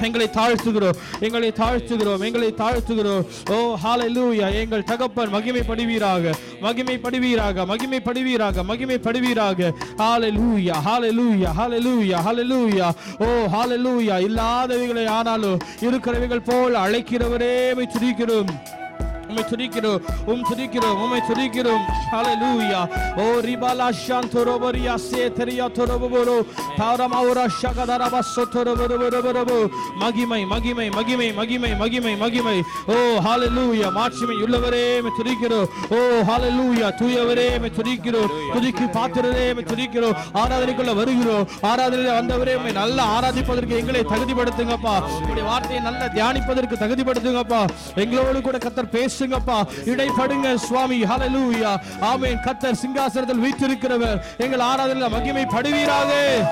எங்களை தாழ்த்துகிறோம் எங்களை தாழ்த்துகிறோம் எங்களை தாழ்த்துகிறோம் ஓ ஹalleluya எங்கள் தகப்பன் மகிமைப்படுவீராக மகிமைப்படுவீராக மகிமைப்படுவீராக மகிமைப்படுவீராக ஹalleluya ஹalleluya ஹalleluya ஹalleluya ஓ ஹalleluya இல்லாதவைகளை ஆனாலும் இருக்கிறவைகள் போல் அழைக்கிறவரே உம்மை துதிக்கிறோம் உம்மை துதிக்கிறோம் உம் துதிக்கிறோம் உம்மை துதிக்கிறோம் ஹalleluya ஓ ரிபாலா ஷாந்தோரோபரியா சேதரியா தோரோபோரோ தாரமாவுரா ஷகதரபா சொத்தோரோபோரோபோரோபோ மகிமை மகிமை மகிமை மகிமை மகிமை மகிமை ஓ ஹalleluya மாட்சிமை உள்ளவரே உம்மை துதிக்கிறோம் ஓ ஹalleluya தூயவரே உம்மை துதிக்கிறோம் துதிக்கு பாத்திரரே உம்மை துதிக்கிறோம் ஆராதனைக்குள்ள வருகிறோம் ஆராதனையில வந்தவரே உம்மை நல்லா ஆராதிப்பதற்கு எங்களை தகுதிப்படுத்துங்கப்பா உங்களுடைய வார்த்தையை நல்லா தியானிப்பதற்கு தகுதிப்படுத்துங்கப்பா எங்களோடு கூட கத்தர் பேசுங்கப்பா இடைப்படுங்க சுவாமி ஹalleluya ஆமென் கத்தர் சிங்காசனத்தில் வீற்றிருக்கிறவர் எங்கள் ஆராதனையில மகிமை படுவீராக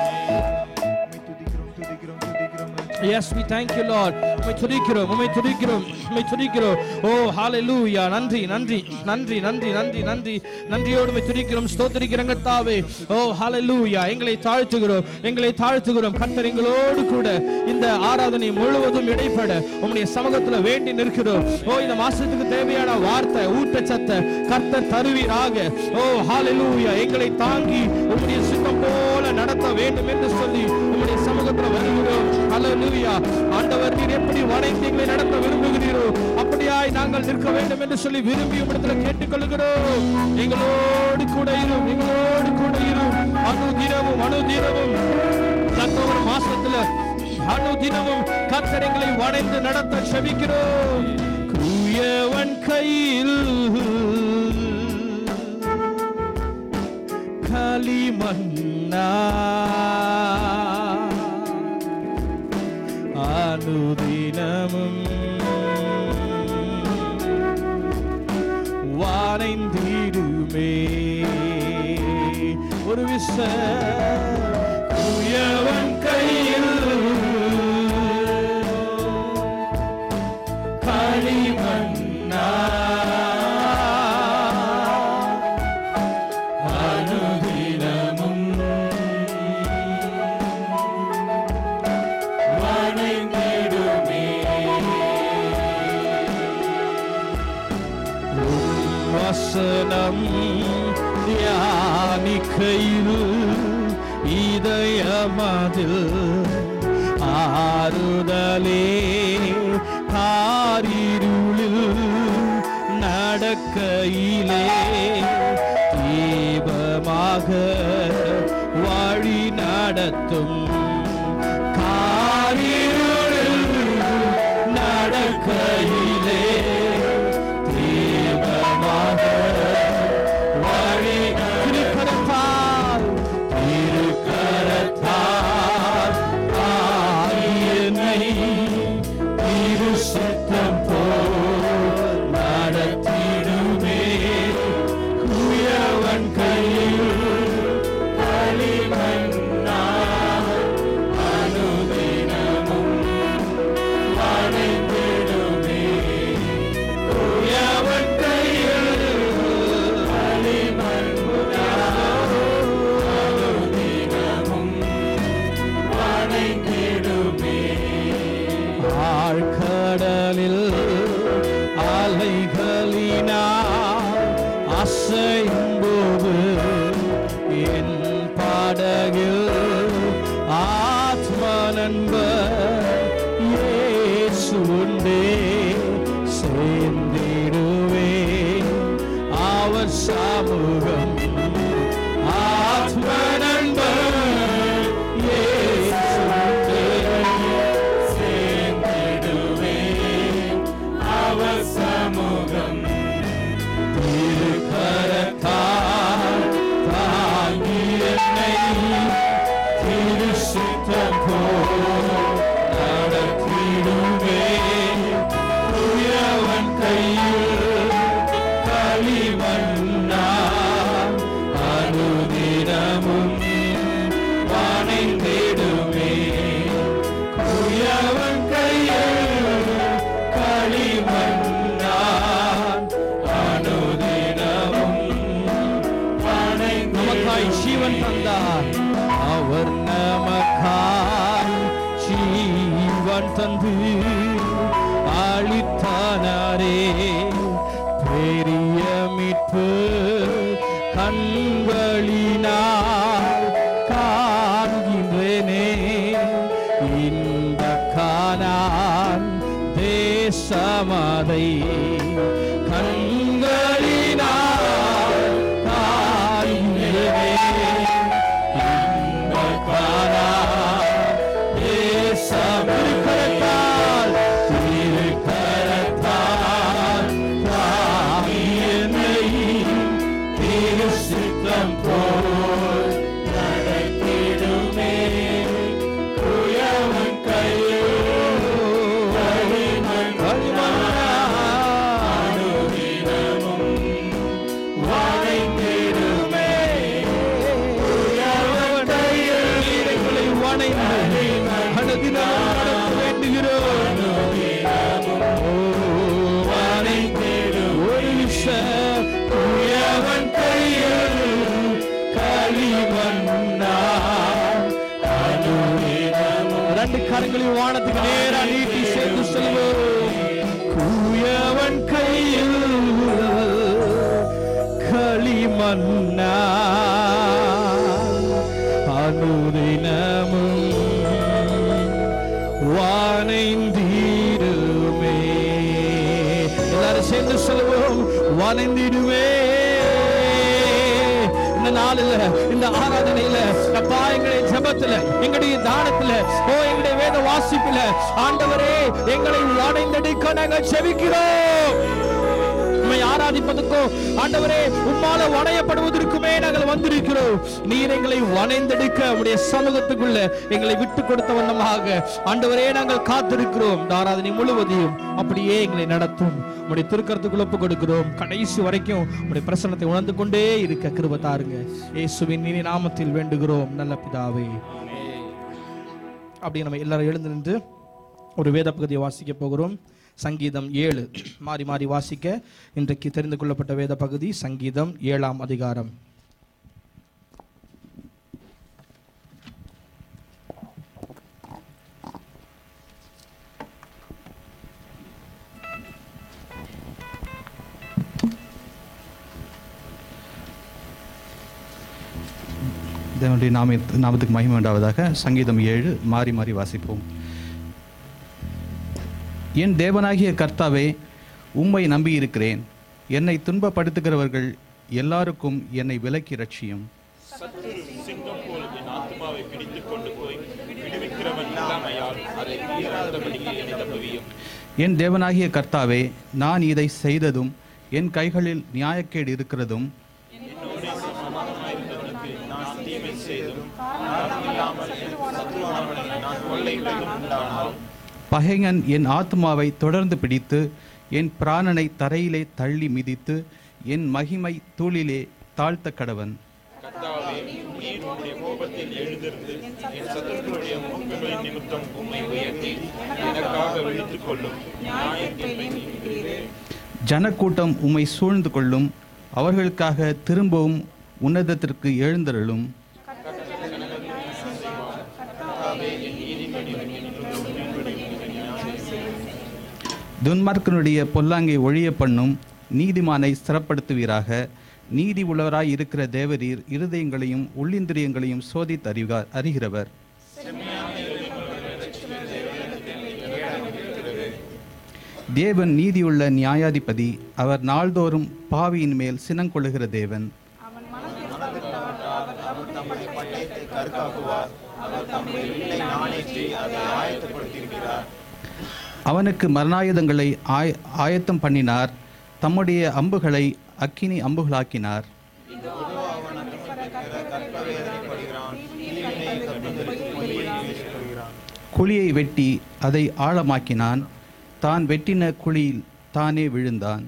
Yes, we thank you, Lord. உம்மை துதிக்கிறோம் உம்மை துதிக்கிறோம் உம்மை துதிக்கிறோம் ஓ ஹalleluya நன்றி நன்றி நன்றி நன்றி நன்றி நன்றி நன்றியோடு உம்மை துதிக்கிறோம் ஸ்தோத்திரிக்கிறோம் தாவே ஓ ஹalleluya எங்களை தாழ்த்துகிறோம் எங்களை தாழ்த்துகிறோம் கர்த்தர் எங்களோடு கூட இந்த ஆராதனை முழுவதும் இடைப்பட உம்முடைய சமூகத்துல வேண்டி நிற்கிறோம் ஓ இந்த மாசத்துக்கு தேவையான வார்த்தை ஊட்டச்சத்தை கர்த்தர் தருவீராக ஓ ஹalleluya எங்களை தாங்கி உம்முடைய சித்தம் போல நடத்த வேண்டும் என்று சொல்லி உம்முடைய சமூகத்துல வருகிறோம் ஹalleluya ஆண்டவர் நீர் எப்படி வணைந்து எங்களை நடத்த விரும்புகிறீரோ அப்படியாய் நாங்கள் நிற்க வேண்டும் என்று சொல்லி விரும்பி உம்மிடத்துல கேட்டுக்கொள்கிறோம் எங்களோடு கூட இரும் எங்களோடு கூட இரும் அனுதினமும் அனுதினமும் அக்டோபர் மாசத்துல அனுதினமும் கர்த்தர் எங்களை வணைந்து நடத்த செபிக்கிறோம் குயவன் கையில் களிமண்ணா அனுதினமும் வானைந்திடுமே ஒரு விச குயவன் கையில் களிமண்ணா அனுதினமும் வணங்கிடுமே வசனம் தியானிக்கையில் இதயமதில் ஆறுதலே காரிருளில் நடக்கையிலே தீபமாக வழி நடத்தும் காரிருளில் நடக்கையிலே தீபமாக வழி திருக்கரத்தால் திருக்கரத்தால் ஆயினை திரு சுத்தம் போல் நடத்திடுமே குயவன் கையில் களிமண்ணா அனுதினமும் வணைந்திடுமே குயவன் கையில் களிமண்ணா அனுதினமும் வணைந்திடுமே ஆழ்கடலில் அலைகளினால் அசையும்போது என் படகில் ஆத்ம நண்பர் இயேசுண்டே சேர்ந்திடுவே அவர் சமூகம் ஆத்ம நண்பர் இயேசுண்டே சேர்ந்திடுவே அவர் சமூகம் திருக்கரத்தால் தாங்கி என்னை திரு சுத்தம் போல் நடத்திடுவே துயவன் கையில் களிமண்ணா அனுதினமும் வானைந்திடுமே குயவன் கையில் களிமண்ணா அனுதினமும் நமக்காய் ஜீவன் தந்தார் அவர் நமக்காய் ஜீவனை ஜீவன் தந்து அளித்தானாரே பெரிய மீட்பு கண்களினால் காண்கின்றேனே இந்த காணான் தேசமதை கண்களினால் காண்கின்றேனே இந்த காணான் தேசம் திருக்கரத்தால் திருக்கரத்தால் தாங்கி என்னை திருசித்தம் போல் நடத்திடுமே குயவன் கையில் களிமண் களிமண்ணானுதினமும் வணைந்திடுமே குயவன் கையில் இறைகளை வணைந்து அனுதினம் நடத்த வேண்டுகிறோம் ஓ, வணைந்திடும் ஒரு நிமிஷம் குயவன் கையில் களிமண்ணா அனுதினமும் ரெண்டு கரங்களையும் வானத்துக்கு நேரா நீட்டி சேர்த்து சொல்வோம் குயவன் கையில் களிமண்ணா அனுதினமும் வானைந்தீருமே எல்லாரும் சேர்ந்து சொல்லுவோம் வானைந்திடுவே இந்த நாளில் இந்த ஆராதனையில அப்பா எங்களுடைய ஜெபத்துல எங்களுடைய தானத்துல ஓ எங்களுடைய வேத வாசிப்புல ஆண்டவரே எங்களை வானைந்தடிக்க நாங்கள் செவிக்கிறோம் உம்மை ஆராதிப்பதற்கும் ஆண்டவரே உம்மால வணையப்படுவதற்குமே நாங்கள் வந்திருக்கிறோம் நீர் எங்களை வணைந்தெடுக்க உடைய சமூகத்துக்குள்ள எங்களை விட்டு கொடுத்த வண்ணமாக ஆண்டவரே நாங்கள் காத்திருக்கிறோம் இந்த ஆராதனை முழுவதையும் அப்படியே எங்களை நடத்தும் உடைய திருக்கரத்துக்குள்ள ஒப்பு கொடுக்கிறோம் கடைசி வரைக்கும் உடைய பிரசன்னத்தை உணர்ந்து கொண்டே இருக்க கிருப தாருங்க இயேசுவின் இனி நாமத்தில் வேண்டுகிறோம் நல்ல பிதாவே அப்படியே நம்ம எல்லாரும் எழுந்து நின்று ஒரு வேத பகுதியை வாசிக்க போகிறோம் சங்கீதம் ஏழு மாறி மாறி வாசிக்க இன்றைக்கு தெரிந்து கொள்ளப்பட்ட வேத பகுதி சங்கீதம் ஏழாம் அதிகாரம் தேவனுடைய நாம நாமத்துக்கு மகிமை உண்டாவதாக சங்கீதம் ஏழு மாறி மாறி வாசிப்போம் என் தேவனாகிய கர்த்தாவே உம்மை நம்பியிருக்கிறேன் என்னை துன்பப்படுத்துகிறவர்கள் எல்லாருக்கும் என்னை விலக்கி ரட்சியும் சிங்கம் போல் என் ஆத்மாவை பிடித்துக் கொண்டு போய் விடுவிக்கிறவன் இல்லாமையால் அதை மீறாதபடிக்கு என்னை தப்புவியும் என் தேவனாகிய கர்த்தாவே நான் இதை செய்ததும் என் கைகளில் நியாயக்கேடு இருக்கிறதும் நான் தீமை செய்தும் நான் இல்லாமல் என் சத்ருவானவனை நான் கொள்ளையிட்டதும் உண்டானால் பகைஞன் என் ஆத்மாவை தொடர்ந்து பிடித்து என் பிராணனை தரையிலே தள்ளி மிதித்து என் மகிமை தூளிலே தாழ்த்த கடவன் கர்த்தாவே நீர் உம்முடைய கோபத்தில் எழுந்திருந்து என் சத்துருக்களுடைய மூக்குகளின் நிமித்தம் உம்மை உயர்த்தி எனக்காக விழித்துக் கொள்ளும் நியாயத்தீர்ப்பை நீக்குகிறீர் ஜனக்கூட்டம் உம்மை சூழ்ந்து கொள்ளும் அவர்களுக்காக திரும்பவும் உன்னதத்திற்கு எழுந்தருளும் துன்மார்க்கனுடைய பொல்லாங்கை ஒழிய பண்ணும் நீதிமானை ஸ்திரப்படுத்துவீராக நீதி உள்ளவராய் இருக்கிற தேவரீர் இருதயங்களையும் உள்ளிந்திரியங்களையும் சோதித்து அறிவார் அறிகிறவர் தேவன் நீதியுள்ள நியாயாதிபதி அவர் நாள்தோறும் பாவியின் மேல் சினங்கொள்ளுகிற தேவன் அவனுக்கு மரணாயுதங்களை ஆய ஆயத்தம் பண்ணினார் தம்முடைய அம்புகளை அக்கினி அம்புகளாக்கினார் குழியை வெட்டி அதை ஆழமாக்கினான் தான் வெட்டின குழியில் தானே விழுந்தான்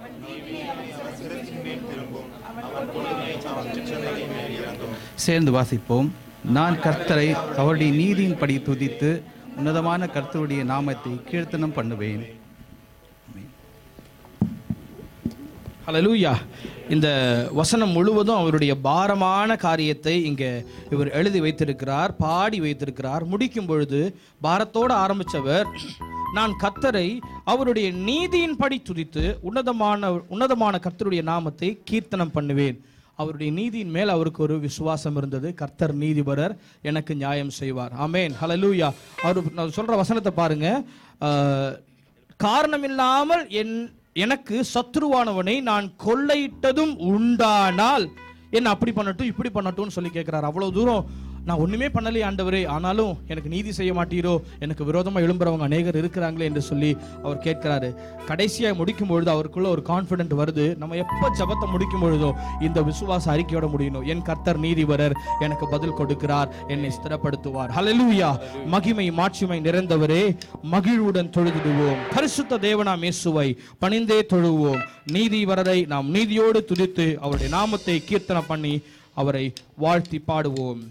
சேர்ந்து வாசிப்போம் நான் கர்த்தரை அவருடைய நீதியின்படி துதித்து உன்னதமான கர்த்தருடைய நாமத்தை கீர்த்தனம் பண்ணுவேன் ஹalleluya இந்த வசனம் முழுவதும் அவருடைய பாரமான காரியத்தை இங்கே இவர் எழுதி வைத்திருக்கிறார் பாடி வைத்திருக்கிறார் முடிக்கும் பொழுது பாரத்தோடு ஆரம்பித்தவர் நான் கத்தரை அவருடைய நீதியின்படி துதித்து உன்னதமான உன்னதமான கர்த்தருடைய நாமத்தை கீர்த்தனம் பண்ணுவேன் அவருடைய நீதியின் மேல் அவருக்கு ஒரு விசுவாசம் இருந்தது கர்த்தர் நீதிபரர் எனக்கு நியாயம் செய்வார் ஆமென் ஹalleluya அவர் நான் சொல்ற வசனத்தை பாருங்க ஆஹ், காரணமில்லாமல் என் எனக்கு சத்ருவானவனை நான் கொள்ளையிட்டதும் உண்டானால் என்ன அப்படி பண்ணட்டும் இப்படி பண்ணட்டும்னு சொல்லி கேட்கிறார் அவ்வளவு தூரம் நான் ஒண்ணுமே பண்ணலையே ஆண்டவரே ஆனாலும் எனக்கு நீதி செய்ய மாட்டீரோ எனக்கு விரோதமா எழும்புறவங்க அநேகர் இருக்கிறாங்களே என்று சொல்லி அவர் கேட்கிறாரு கடைசியா முடிக்கும் பொழுது அவருக்குள்ள ஒரு கான்ஃபிடென்ட் வருது நம்ம எப்ப ஜபத்தை முடிக்கும் பொழுதோ இந்த விசுவாச அறிக்கையோட முடியணும் என் கர்த்தர் நீதிபரர் எனக்கு பதில் கொடுக்கிறார் என்னை ஸ்திரப்படுத்துவார் ஹalleluya மகிமை மாட்சிமை நிறைந்தவரே மகிழ்வுடன் தொழுதிடுவோம் பரிசுத்த தேவனாம் இயேசுவை பணிந்தே தொழுவோம் நீதிபரரை நாம் நீதியோடு துதித்து அவருடைய நாமத்தை கீர்த்தனை பண்ணி அவரை வாழ்த்தி பாடுவோம்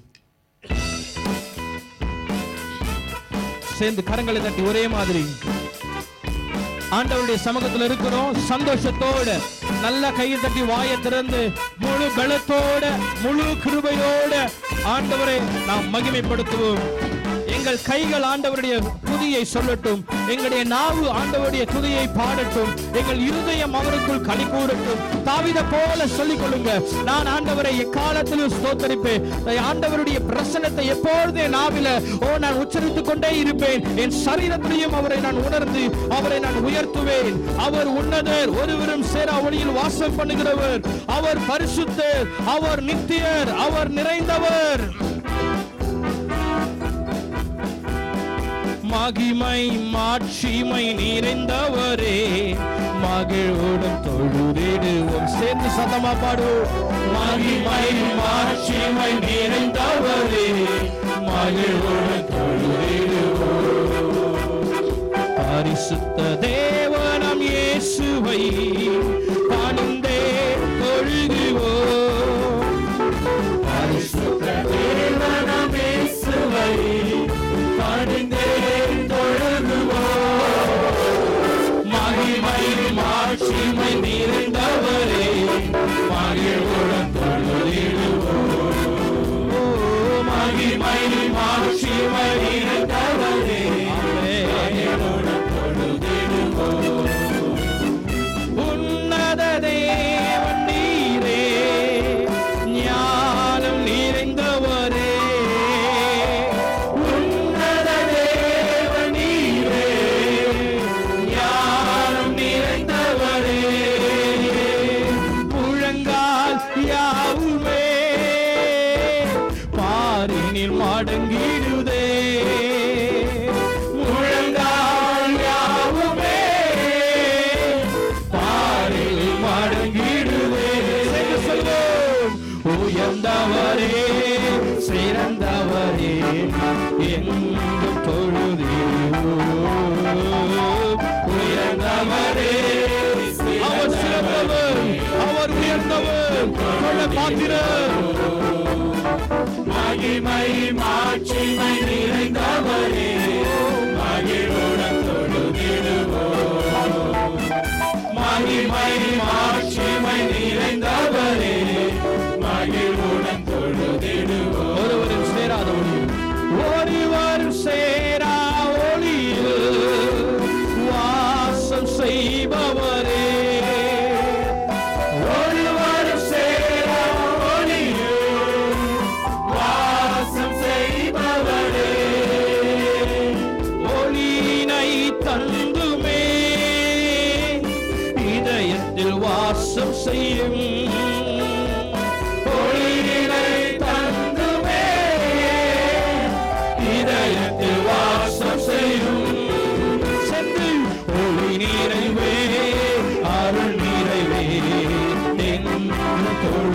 சேர்ந்து கரங்களை தட்டி ஒரே மாதிரி ஆண்டவருடைய சமூகத்துல இருக்கிறோம் சந்தோஷத்தோட நல்ல கையை தட்டி வாயை திறந்து முழு பலத்தோட முழு கிருபையோட ஆண்டவரை நாம் மகிமைப்படுத்துவோம் எங்கள் கைகள் ஆண்டவருடைய துதியை சொல்லட்டும் எங்களுடைய நாவு ஆண்டவருடைய துதியை பாடட்டும் எங்கள் இருதயம் அவருக்குள் களி கூறட்டும் தாவித போல சொல்லிக் கொள்ளுங்க நான் ஆண்டவரை எக்காலத்திலும் ஸ்தோத்தரிப்பேன் ஆண்டவருடைய பிரசனத்தை எப்பொழுதே நாவில ஓ நான் உச்சரித்துக் கொண்டே இருப்பேன் என் சரீரத்திலையும் அவரை நான் உணர்ந்து அவரை நான் உயர்த்துவேன் அவர் உன்னதர் ஒருவரும் சேரா ஒளியில் வாசம் பண்ணுகிறவர் அவர் பரிசுத்தர் அவர் நித்தியர் அவர் நிறைந்தவர் மகிமை மாட்சிமை நிறைந்தவரே மகிழ்வுடன் தொழுதிடுவோம் சேர்ந்து சத்தமா பாடுவோம் மகிமை மாட்சிமை நிறைந்தவரே மகிழ்வுடன் தொழுதிடுவோம் பரிசுத்த தேவனம் இயேசுவை பணிந்தே தொழுகுவோம் பரிசுத்த தேவனம் இயேசுவை பணிந்தே தொழுகுவோம் மகிமை மாட்சிமை நிறைந்தவரே மகிழ்வுடன் தொழுதிடுவோம் ஓ, மகிமை மாட்சிமை நிறைந்தவரே மகிழ்வுடன் தொழுதிடுவோம் உன்னத தேவன் நீரே ஞானம் நிறைந்தவரே உன்னத தேவன் நீரே ஞானம் நிறைந்தவரே முழங்கால் யாவுமே பாரினில் மடங்கிடுதே முழங்கால் யாவுமே பாரில் மடங்கிடுதே சென்று சொல்வோம் உயர்ந்தவரே சிறந்தவரே எங்கும் தொழுதிடுவோம் உயர்ந்தவரே அவர் சிறந்தவர் அவர் உயர்ந்தவர் சொல்ல பாத்திரர் மகிமை மாட்சிமை நிறைந்தவரே மகிழுடன் தொழுதிடுவோம் மகிமை மாட்சிமை நிறைந்தவரே மகிழ்வுடன் தொழுதிடுவோம் ஒருவரும் சேராத ஒளியில் ஒருவரும் சேரா ஒளியில் வாசம் செய்பவரே ஒருவரும் சேரா ஒளியில் வாசம் செய்பவரே ஒளியினை தந்துமே இதயத்தில் வாசம் செய்யும் ஒளியினை தந்துமே இதயத்தில் வாசம் செய்யும் சென்று ஒளி நிறைவே அருள் நிறைவே என்று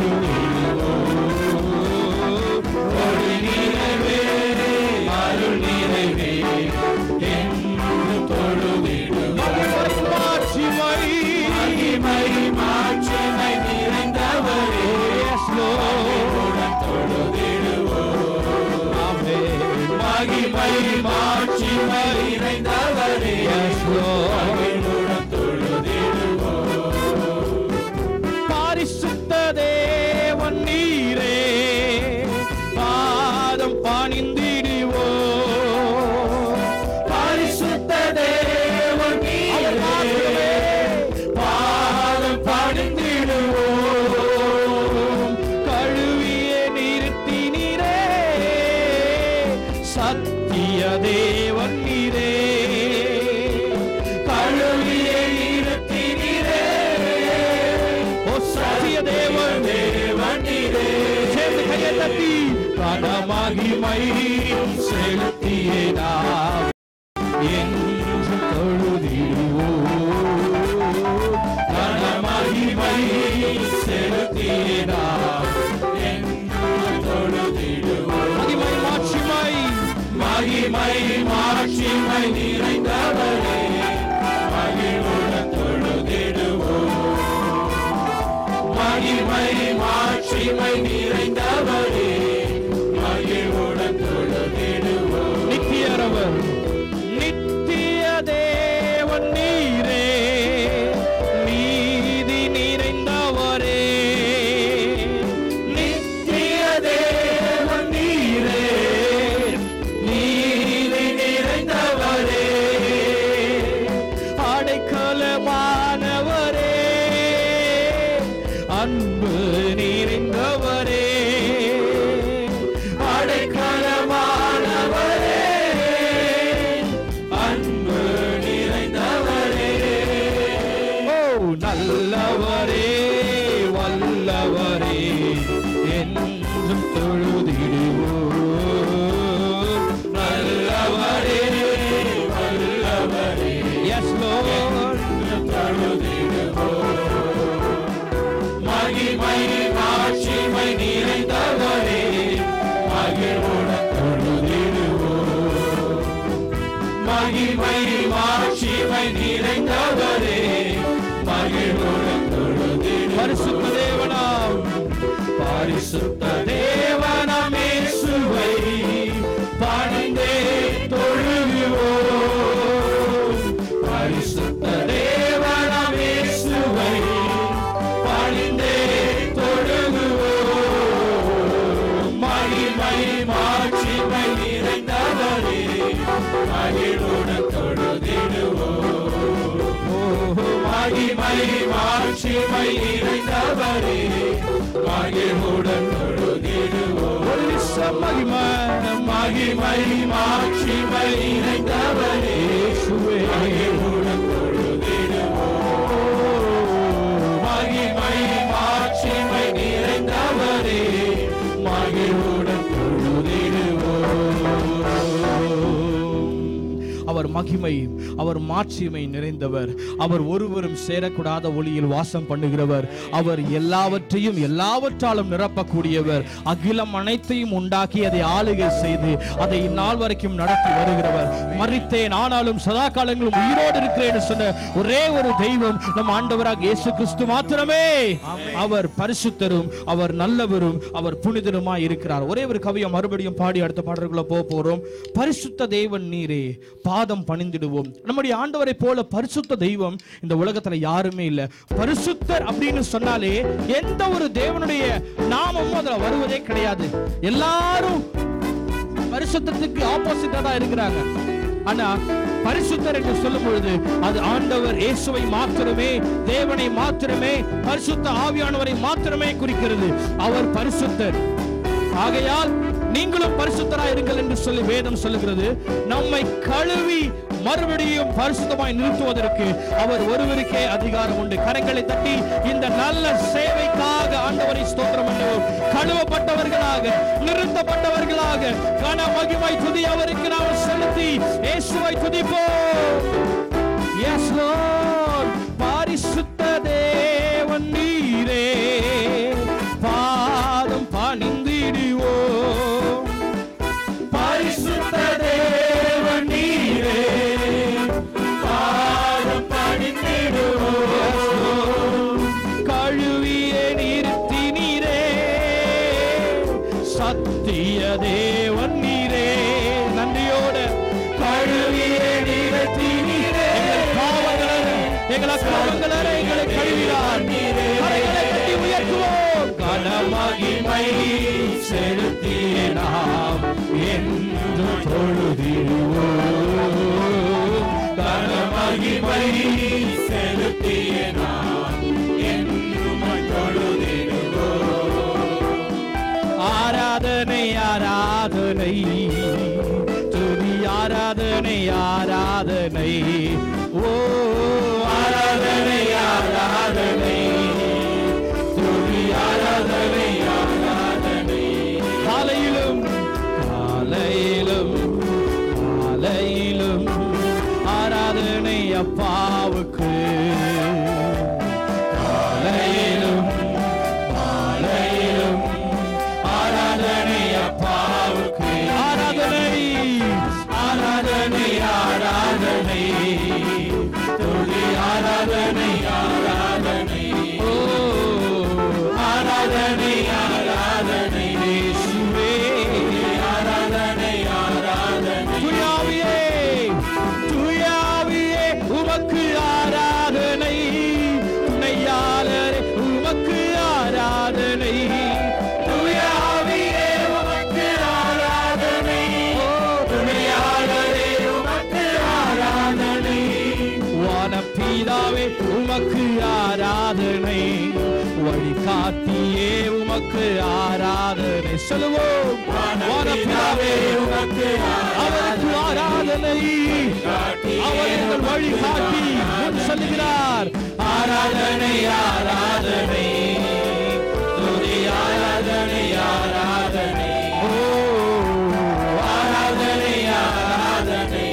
தொழுகிறோம் ஒளி நிறைவே அருள் நிறைவே என்று தொழுகிறோம் மாட்சிமை மகிமை மாட்சிமை நிறைந்தவரே தொழுதிடுவோம் மகிமை மாட்சிமை நிறைந்தவரே தொழுதிடுவோம் நித்திய தேவன் நீரே கழுவியை நிறுத்தினீரே ஓ சத்திய தேவன் தேவன் நீரே சேர்ந்து கையை தட்டி கனமகிமை செலுத்தியே நாம் என்று தொழுதிடுவோம் கனமகிமை செலுத்தியே நாம் என்று தொழுதிடுவோம் மகிமை மாட்சிமை மகிமை மாட்சிமை நிறைந்தவரே மகிழுடன் தொழுதிடுவோம் மகிமை மாட்சிமை நிறைந்தவரே மகிழ்வுடன் தொழுதிடுவோம் நித்தியரவர் நித்திய தேவன் நீரே நீதி நிறைந்தவரே நித்திய தேவன் நீரே நீதி நிறைந்தவரே அடைக்கலமானவரே அன்பு நிறைந்தவரே அடைக்கலமானவரே அன்பு நிறைந்தவரே ஓ நல்லவரே வல்லவரே என்றும் தொழுதிடுவோம் நல்லவரே வல்லவரே எஸ் லோர்ட் மகிமை மாட்சிமை நிறைந்தவரே மகிழ்வுடன் தொழுதிடுவோம் மகிமை மாட்சிமை நிறைந்தவரே மகிழ்வுடன் தொழுதிடுவோம் பரிசுத்த தேவனாம் பரிசுத்த தேவனாம் இயேசுவை பணிந்தே தொழுகுவோம் பரிசுத்த தேவனாம் இயேசுவை பணிந்தே தொழுகுவோம் மகிமை மாட்சிமை நிறைந்தவரே மகிழ்வுடன் தொழுதிடுவோம் மகிமை மாட்சிமை நிறைந்தவரே மகிழ்வுடன் தொழுதிடுவோம் மகிமை மகிமை மாட்சிமை நிறைந்தவரே மகிழ்வுடன் தொழுதிடுவோம் மகிமை மாட்சிமை நிறைந்தவரே மகிழ்வுடன் தொழுதிடுவோம் அவர் மகிமை அவர் மாட்சிமை நிறைந்தவர் அவர் ஒருவரும் சேரக்கூடாத ஒளியில் வாசம் பண்ணுகிறவர் அவர் எல்லாவற்றையும் எல்லாவற்றாலும் நிரப்பக்கூடியவர் அகிலம் அனைத்தையும் உண்டாக்கி அதை ஆளுகை செய்து அதை இந்நாள் வரைக்கும் நடத்தி வருகிறவர் மறித்தேன் ஆனாலும் சதா காலங்களும் உயிரோடு இருக்கிறேன் சொன்ன ஒரே ஒரு தெய்வம் நம் ஆண்டவராக இயேசு கிறிஸ்து மாத்திரமே அவர் பரிசுத்தரும் அவர் நல்லவரும் அவர் புனிதருமாய் இருக்கிறார் ஒரே ஒரு கவியை மறுபடியும் பாடி அடுத்த பாடல்குள்ள போக போறோம் பரிசுத்த தேவன் நீரே பாதம் பணிந்திடுவோம் நம்முடைய ஆண்டவரை போல பரிசுத்த தெய்வம் இந்த உலகத்துல யாருமே இல்ல பரிசுத்தர் அப்படின்னு சொன்னாலே எந்த ஒரு தேவனுடைய நாமமும் அதுல வருவதே கிடையாது எல்லாரும் பரிசுத்தத்துக்கு ஆப்போசிட்டா தான் இருக்கிறாங்க ஆனா பரிசுத்தர் என்று சொல்லும் பொழுது அது ஆண்டவர் இயேசுவை மாத்திரமே தேவனை மாத்திரமே பரிசுத்த ஆவியானவரை மாத்திரமே குறிக்கிறது அவர் பரிசுத்தர் ஆகையால் நீங்களும் பரிசுத்தராய் இருங்கள் என்று சொல்லி வேதம் சொல்லுகிறது நம்மை கழுவி மறுபடியும் பரிசுத்தமாய் நிறுத்துவதற்கு அவர் ஒருவருக்கே அதிகாரம் உண்டு கரங்களை தட்டி இந்த நல்ல சேவைக்காக ஆண்டவரை ஸ்தோத்திரம் பண்ணுவோம் கழுவப்பட்டவர்களாக நிறுத்தப்பட்டவர்களாக கன மகிமை துதி அவருக்கு நாம் செலுத்தி இயேசுவை துதிப்போம் எஸ் லார்ட் பரிசுத்த தேவன் நீரே பாதம் பணிந்திடுவோம் பரிசுத்த தேவன் நீரே பாதம் பணிந்திடுவோம் கழுவிய நிறுத்தி நீரே சத்திய தேவன் நீரே நன்றியோட கழுவிய நிறுத்தி நீரே எங்கள் பாவங்களரை எங்கள் அக்கிரமங்களரை எங்களை கழுவினார் கரங்களை தட்டி உயர்த்துவோம் கனமகிமை செலுத்திய நாம் என்று தொழுதிடுவோம் கனமகிமை செலுத்திய நாம் என்றும் தொழுதிடுவோம் ஆராதனை ஆராதனை துதி ஆராதனை ஆராதனை ஓ ஆராதனை ஆராதனை துதி ஆராதனை ஆராதனை காலையிலும் காலையிலும் காலையிலும் ஆராதனை அப்பாவுக்கு காலையிலும் காலையிலும் ஆராதனை அப்பாவுக்கு ஆராதனை ஆராதனை ஆராதனை துதி ஆராதனை ஆராதனை ஓ ஆராதனை ஆராதனை இயேசுவே ஆராதனை ஆராதனை துயாவியே துயாவியே உமக்கு ஆராதனை துணையாளரே உமக்கு ஆராதனை துயாவியே உமக்கு ஆராதனை ஓ துணையாளரே உமக்கு ஆராதனை வானபீதாவே உமக்கு ஆராதனை வழிகாட்டியே உமக்கு ஆராதனை சொல்லுவோம் வானபீதாவே உமக்கு அவருக்கு ஆராதனை அவர் எங்கள் வழிகாட்டி என்று சொல்லுகிறார் ஆராதனை ஆராதனை துதி ஆராதனை ஆராதனை ஓ ஆராதனை ஆராதனை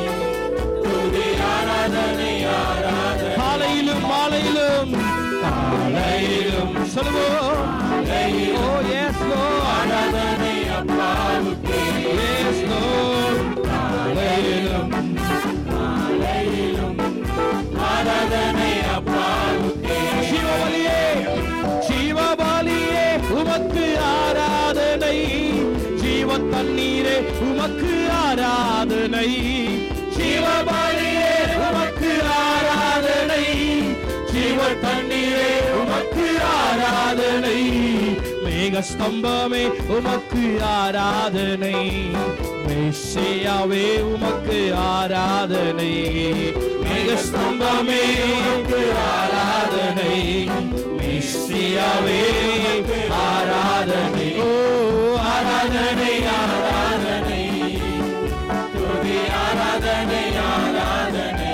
காலையிலும் மாலையிலும் காலையிலும் சொல்லுவோம் ஓ எஸ் லோ ஆராதனை அப்பாவுக்கு எஸ் லோ காலையிலும் காலையிலும் ஆராதனை அப்பாவுக்கு சிவபலியே சிவபலியே உமக்கு ஆராதனை ஜீவ தண்ணீரே உமக்கு ஆராதனை சிவபலியே உமக்கு ஆராதனை ஜீவ தண்ணீரே உமக்கு ஆராதனை மேக ஸ்தம்பமே உமக்கு ஆராதனை மேஷையாவே உமக்கு ஆராதனை மேக ஸ்தம்பமே உமக்கு ஆராதனை மேஷையாவே ஆராதனை ஓ ஆராதனை ஆராதனை துதி ஆராதனை ஆராதனை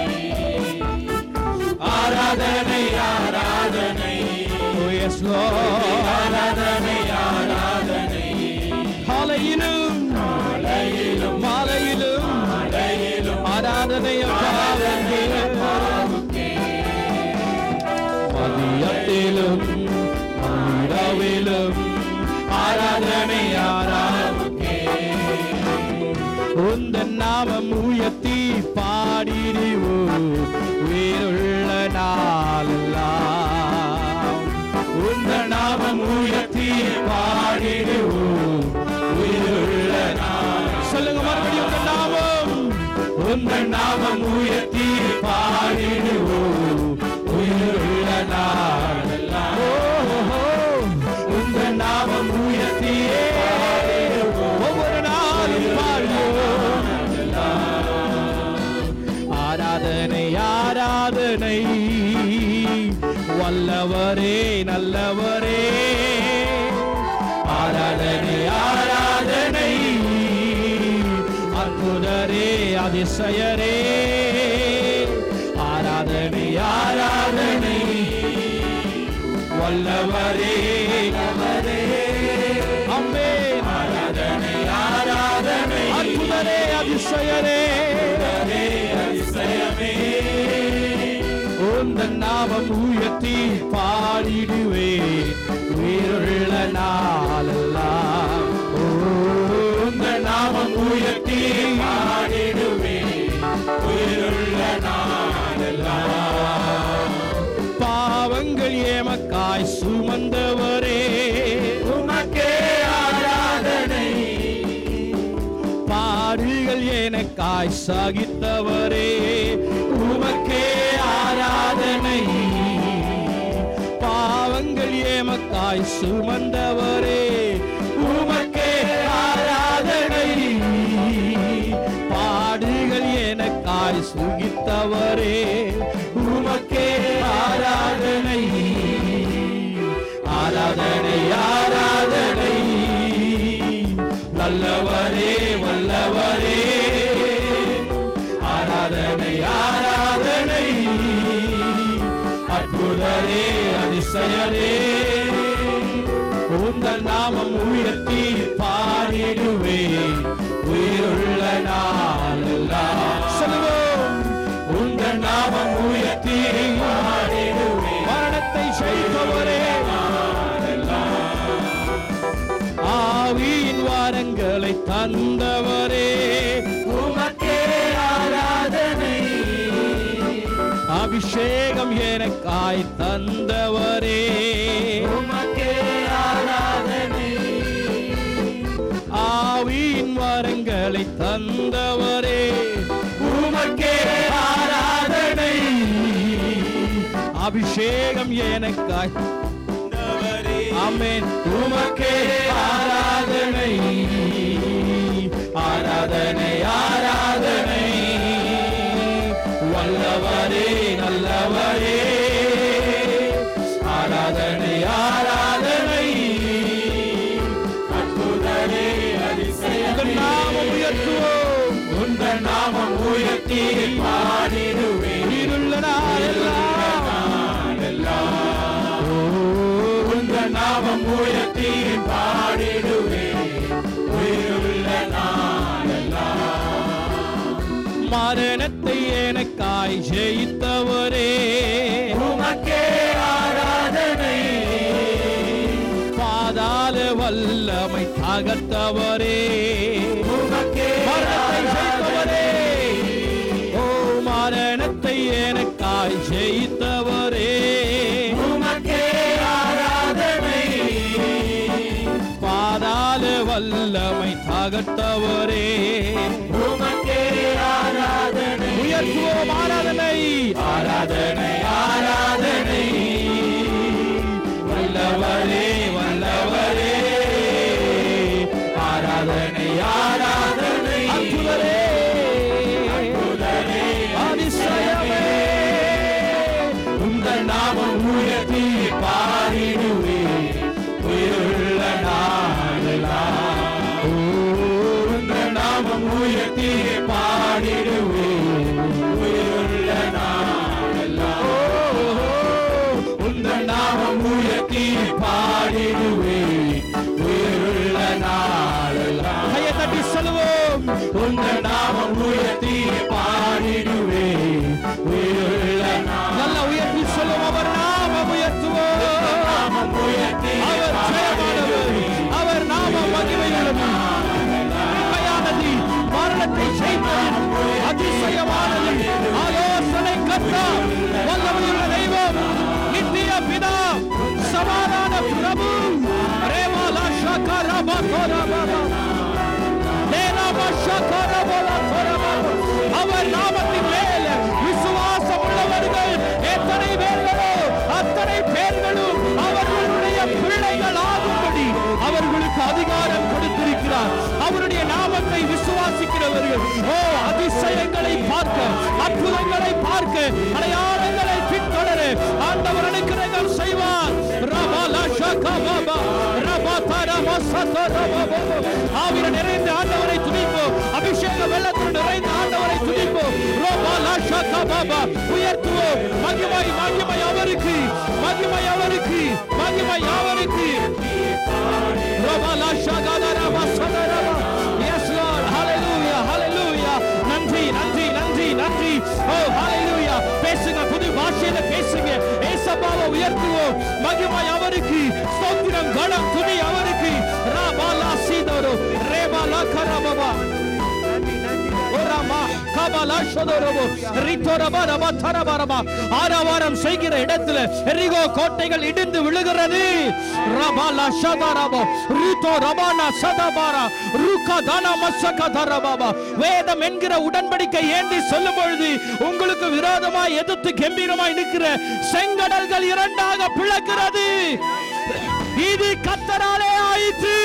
ஆராதனை ஆராதனை ஓ எஸ் ஆராதனை ஆராதனை காலையிலும் காலையிலும் மாலையிலும் மாலையிலும் ஆராதனை அப்பாவுக்கே மதியத்திலும் இரவிலும் ஆராதனை ஆராவுக்கே உந்தன் நாமம் உயர்த்தி பாடிடுவோ உயிருள்ள நாளெல்லாம் உந்தன் நாமம் உயர்த்தி பாடிடுவோ உயிருள்ள நாள் சொல்லுங்க மறுபடியும் உந்தன் நாமம் உந்தன் நாமம் உயர்த்தி பாடிடுவோ உயிருள்ள நாளெல்லாம் ஓ, ஓ, உந்தன் நாமம் உயர்த்தியே ஒவ்வொரு நாளும் பாடுவோம் ஆராதனை ஆராதனை வல்லவரே நல்லவரே ஆராதனை ஆராதனை அற்புதரே அதிசயரே ஆராதனை ஆராதனை வல்லவரே அம்மே ஆராதனை ஆராதனை அற்புதரே அதிசயரே அதிசயமே உந்தன் நாமம் உயர்த்தி பாடிடுவே உயிருள்ள நாளெல்லாம் ஓ, உந்தன் நாமம் உயர்த்தி பாடிடுவே உயிருள்ள நாளெல்லாம் பாவங்கள் ஏமக்காய் சுமந்தவரே உமக்கே ஆராதனை பாடுகள் எனக்காய் சகித்தவரே உமக்கே ஆராதனை பாவங்கள் ஏமக்காய் சுமந்தவரே உமக்கே ஆராதனை பாடுகள் எனக்காய் சுகித்தவரே உமக்கே ஆராதனை ஆராதனை ஆராதனை நல்லவரே வல்லவரே அதிசயரே உந்தன் நாமம் உயர்த்தி பாடிடுவே உயிருள்ள நாளெல்லாம் சொல்லுவோம் உந்தன் நாமம் உயர்த்தி பாடிடுவே மரணத்தை செய்தவரே ஆவியின் வாரங்களை தந்தவரே உமக்கே ஆராதனை அபிஷேகம் எனக்காய் தந்தவரே உமக்கே ஆராதனை ஆவியின் வரங்களை தந்தவரே உமக்கே ஆராதனை அபிஷேகம் எனக்காய் ஆமென் உமக்கே ஆராதனை ஆராதனை ஆராதனை வல்லவரே நல்லவரே ஆராதனை ஆராதனை அற்புதரே அதிசயம் நாமம் உயர்த்துவோம் உந்த நாமம் உயர்த்தி பாடிடுவேன் இருள்ள நாளெல்லாம் உந்த நாமம் உயர்த்தி பாடிடுவேன் உயிருள்ள மரணத்தை எனக்காய் ஜெயித்தவரே உமக்கே ஆராதனை பாதாள வல்லமை தகர்த்தவரே உமக்கே மரணத்தை ஜெயித்தவரே ஓ மரணத்தை எனக்காய் ஜெயித்தவரே உமக்கே ஆராதனை பாதாள வல்லமை தகர்த்தவரே உமக்கே ஆராதனை உயர்த்துவோம் ஆராதனை ஆராதனை ஆராதனை வல்லவரே வல்லவரே ஆராதனை ஆராதனை அற்புதரே அதிசயமே உங்கள் நாமம் உயர்த்தி பாடிடுவே உயிருள்ள நாளெல்லாம் ஓ, உங்கள் நாமம் உயர்த்தி பாடிடுவே உயிருள்ள நாளெல்லாம் ஓ, உங்கள் நாமம் உயர்த்தி பாடிடுவே உயிருள்ள நாளெல்லாம் கையை தட்டி சொல்லுவோம் உங்கள் நாமம் உயர்த்தி பாடிடுவே உயிருள்ள நல்ல உயர்த்தி சொல்லுவோம் அவர் நாமம் உயர்த்துவோம் நாமம் உயர்த்தி அவர் ஜெயமானவர் அவர் நாமம் மகிமையுள்ளது உண்மையானது மரணத்தை செய்தது அதிசயமானது ஆலோசனை கர்த்தா வல்லமையுள்ள தெய்வம் நித்திய பிதா சமாதான பிரபு ரேவாலா ஷகரபா கோரபா அவர் நாமத்தின் மேல் விசுவாசம் உள்ளவர்கள் எத்தனை பேர்களோ அத்தனை பேர்களும் அவர்களுடைய பிள்ளைகள் ஆகும்படி அவர்களுக்கு அதிகாரம் கொடுத்திருக்கிறார் அவருடைய நாமத்தை விசுவாசிக்கிறவர்கள் ஓ அதிசயங்களை பார்க்க அற்புதங்களை பார்க்க அடையாளங்களை பின்தொடர ஆண்டவர் அனுக்கிரகம் செய்வார் ரபா லஷகா பாபா ரபா தரபா சதரபா ஆவிர நிறைந்த ஆண்டவரை துதிப்போம் அபிஷேக வெள்ளத்தில் நிறைந்த ஆண்டவரை துதிப்போம் ரோபா லாஷகா பாபா உயர்த்துவோம் மகிமை மகிமை அவருக்கு மகிமை அவருக்கு மகிமை அவருக்கு ரோபா லாஷகா தரபா சதரபா எஸ் லார்ட் ஹalleluya ஹalleluya நன்றி நன்றி நன்றி நன்றி ஓ ஹalleluya பேசுங்க புது பாஷையில பேசுங்க ஏசப்பாவை உயர்த்துவோம் மகிமை அவருக்கு ஸ்தோத்திரம் கணம் துதி அவருக்கு ராபாலா சீதோரோ ரேபாலா கரபாபா ஓராமா கபாலா ஷோதோரோபோ ரித்தோரபா ரபா தரபாரபா ஆரவாரம் செய்கிற இடத்துல எரிகோ கோட்டைகள் இடிந்து விழுகிறது ரபாலா ஷதாரபோ ரித்தோ ரபானா சதபாரா ருக்கா தானா மசக தரபாபா வேதம் என்கிற உடன்படிக்கை ஏந்தி சொல்லும் பொழுது உங்களுக்கு விரோதமாய் எதிர்த்து கம்பீரமாய் நிற்கிற செங்கடல்கள் இரண்டாக பிளக்கிறது இது கத்தராலே ஆயிற்று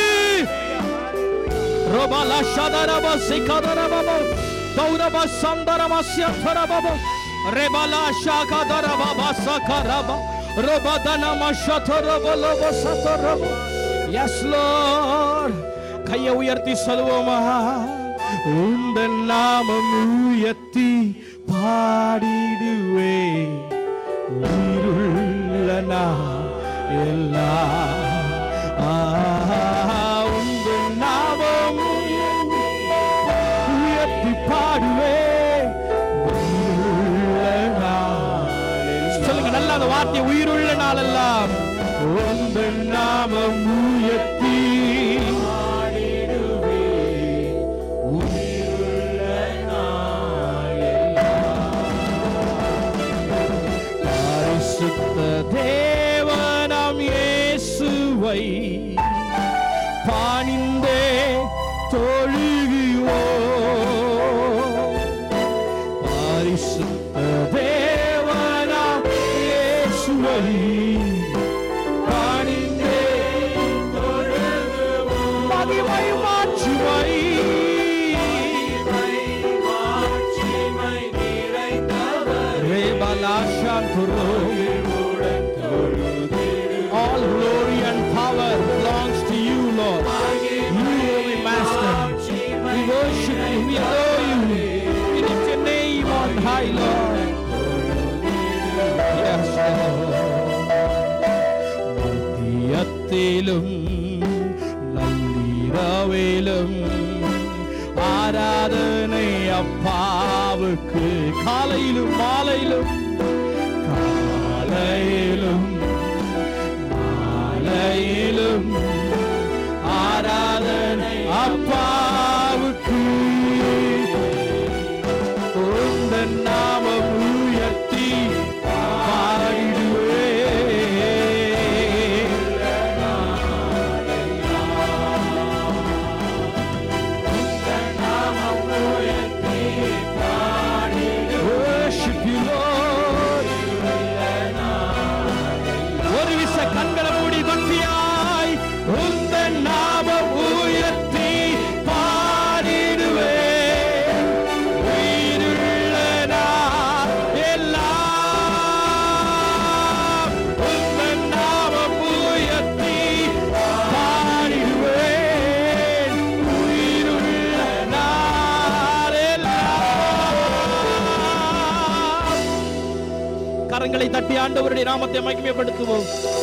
Robala shadaraba sikadaraba Dauraba sandarama siyataraba Rebala shakadaraba basakaraba Robadana mashataraba lava sataraba Yes Lord கையை உயர்த்தி சொல்லுவோமா உந்த நாமம் உயர்த்தி பாடிடுவே உயிருள்ள நான் எல்லாம் ஆ, உந்தன் நாமம் உயர்த்தி பாடுவே உயிருள்ள நாளெல்லாம். சொல்லுங்க நல்லா அந்த வார்த்தை உயிருள்ள நாளெல்லாம் உந்தன் நாமம் உயர்த்தி பாடிடுவே உயிருள்ள பரிசுத்த தேவனாம் இயேசுவை பாணிந்தே தொழுகிவோ பரிசுத்த தேவனாம் இயேசுவை பாணிந்தே தொழுகுவோம் மகிமை மாட்சிமை All glory and power belongs to you, Lord. You, Holy Master. We worship you, we adore you. We lift your name on high, Lord. Yes, Lord. மத்தியத்திலும் நள்ளிரவிலும் ஆராதனை அப்பாவுக்கு காலையிலும் மாலையிலும் காலையிலும் மாலையிலும் ஆராதனை அப்பாவுக்கு உந்தன் நாமம் உயர்த்தி பாடிடுவே Worship you, Lord. ஒரு விச கண்களை மூடி பக்தியாய் உந்தன் நாமம் உயர்த்தி பாடிடுவே உயிருள்ள நான் எல்லாம் உந்தன் நாமம் உயர்த்தி பாடிடுவேன் உயிருள்ள நான் எல்லாம் கரங்களை தட்டி ஆண்டவருடைய நாமத்தை மகிமைப்படுத்துவோம்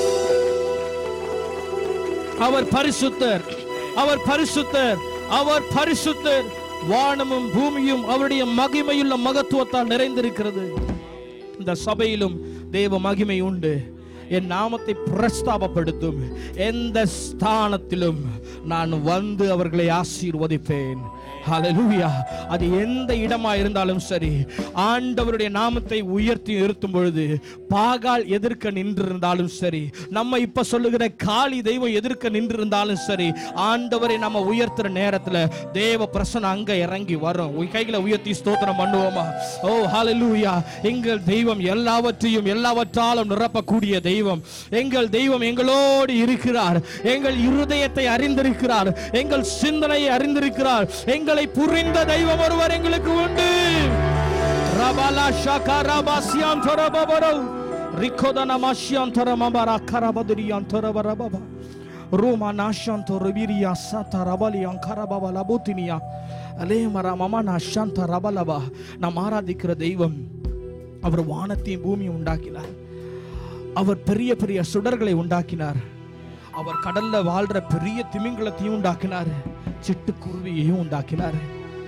அவர் பரிசுத்தர் அவர் பரிசுத்தர் அவர் பரிசுத்தர் வானமும் பூமியும் அவருடைய மகிமையுள்ள மகத்துவத்தால் நிறைந்திருக்கிறது இந்த சபையிலும் தேவ மகிமை உண்டு என் நாமத்தை பிரஸ்தாபப்படுத்தும் எந்த ஸ்தானத்திலும் நான் வந்து அவர்களை ஆசீர்வதிப்பேன் ஹalleluya அது எந்த இடமா இருந்தாலும் சரி ஆண்டவருடைய நாமத்தை உயர்த்தி நிறுத்தும் பொழுது பாகால் எதிர்க்க நின்றிருந்தாலும் சரி நம்ம இப்ப சொல்லுகிற காளி தெய்வம் எதிர்க்க நின்றிருந்தாலும் சரி ஆண்டவரை நம்ம உயர்த்துற நேரத்துல தேவ பிரசனம் அங்க இறங்கி வரும் உய் கைகளை உயர்த்தி ஸ்தோத்திரம் பண்ணுவோமா ஓ ஹalleluya எங்கள் தெய்வம் எல்லாவற்றையும் எல்லாவற்றாலும் நிரப்பக்கூடிய தெய்வம் எங்கள் தெய்வம் எங்களோடு இருக்கிறார் எங்கள் இருதயத்தை அறிந்திருக்கிறார் எங்கள் சிந்தனையை அறிந்திருக்கிறார் எங்களை புரிந்த தெய்வம் ஒருவர் எங்களுக்கு உண்டு ரபலா ஷகரபாசியான் தரபபரோ ரிகோதன மாஷியான் தரமபரா கரபதுரியான் தரபரபபா ரோமா நாஷான் தரபிரியா சத ரபலியான் கரபபல பூத்தினியா அலே மரா மமா நாஷாந்த ரபலபா நாம் ஆராதிக்கிற தெய்வம் அவர் வானத்தையும் பூமியும் உண்டாக்கினார் அவர் பெரிய பெரிய சுடர்களை உண்டாக்கினார் அவர் கடல்ல வாழ்ற பெரிய திமிங்கலத்தையும் உண்டாக்கினார் சிட்டுக்குருவியையும் உண்டாக்கினார்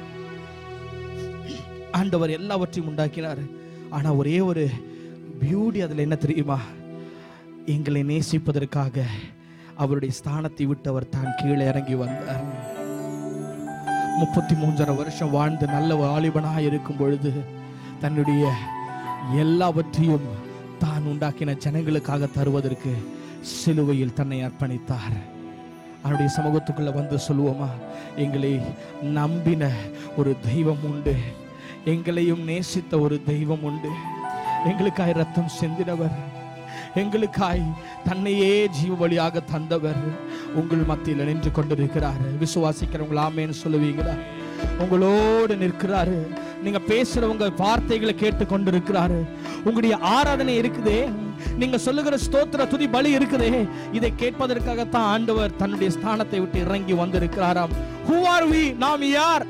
ஆண்டவர் எல்லாவற்றையும் உண்டாக்கினார் ஆனா ஒரே ஒரு பியூட்டி அதுல என்ன தெரியுமா எங்களை நேசிப்பதற்காக அவருடைய ஸ்தானத்தை விட்டு அவர் தான் கீழே இறங்கி வந்தார் முப்பத்தி மூன்றரை வருஷம் வாழ்ந்து நல்ல வாலிபனாக இருக்கும் பொழுது தன்னுடைய எல்லாவற்றையும் தான் உண்டாக்கின ஜனங்களுக்காக தருவதற்கு சிலுவையில் தன்னை அர்ப்பணித்தார் அவருடைய சமூகத்துக்குள்ள வந்து சொல்லுவோமா எங்களை நம்பின ஒரு தெய்வம் உண்டு எங்களையும் நேசித்த ஒரு தெய்வம் உண்டு எங்களுக்காய் ரத்தம் சிந்தினவர் எங்களுக்காய் தன்னையே ஜீவ வழியாக தந்தவர் உங்கள் மத்தியில் நின்று கொண்டிருக்கிறார் விசுவாசிக்கிறவங்கள ஆமேன்னு சொல்லுவீங்களா உங்களோடு நிற்கிறாரு நீங்க பேசுறவங்க வார்த்தைகளை கேட்டு கொண்டிருக்கிறாரு உங்களுடைய ஆராதனை இருக்குதே நீங்க சொல்லுகிற ஸ்தோத்திர துதி பலி இருக்குதே இதை கேட்பதற்காகத்தான் ஆண்டவர் தன்னுடைய ஸ்தானத்தை விட்டு இறங்கி வந்திருக்கிறாராம் ஹூ ஆர் வி நாம் யார்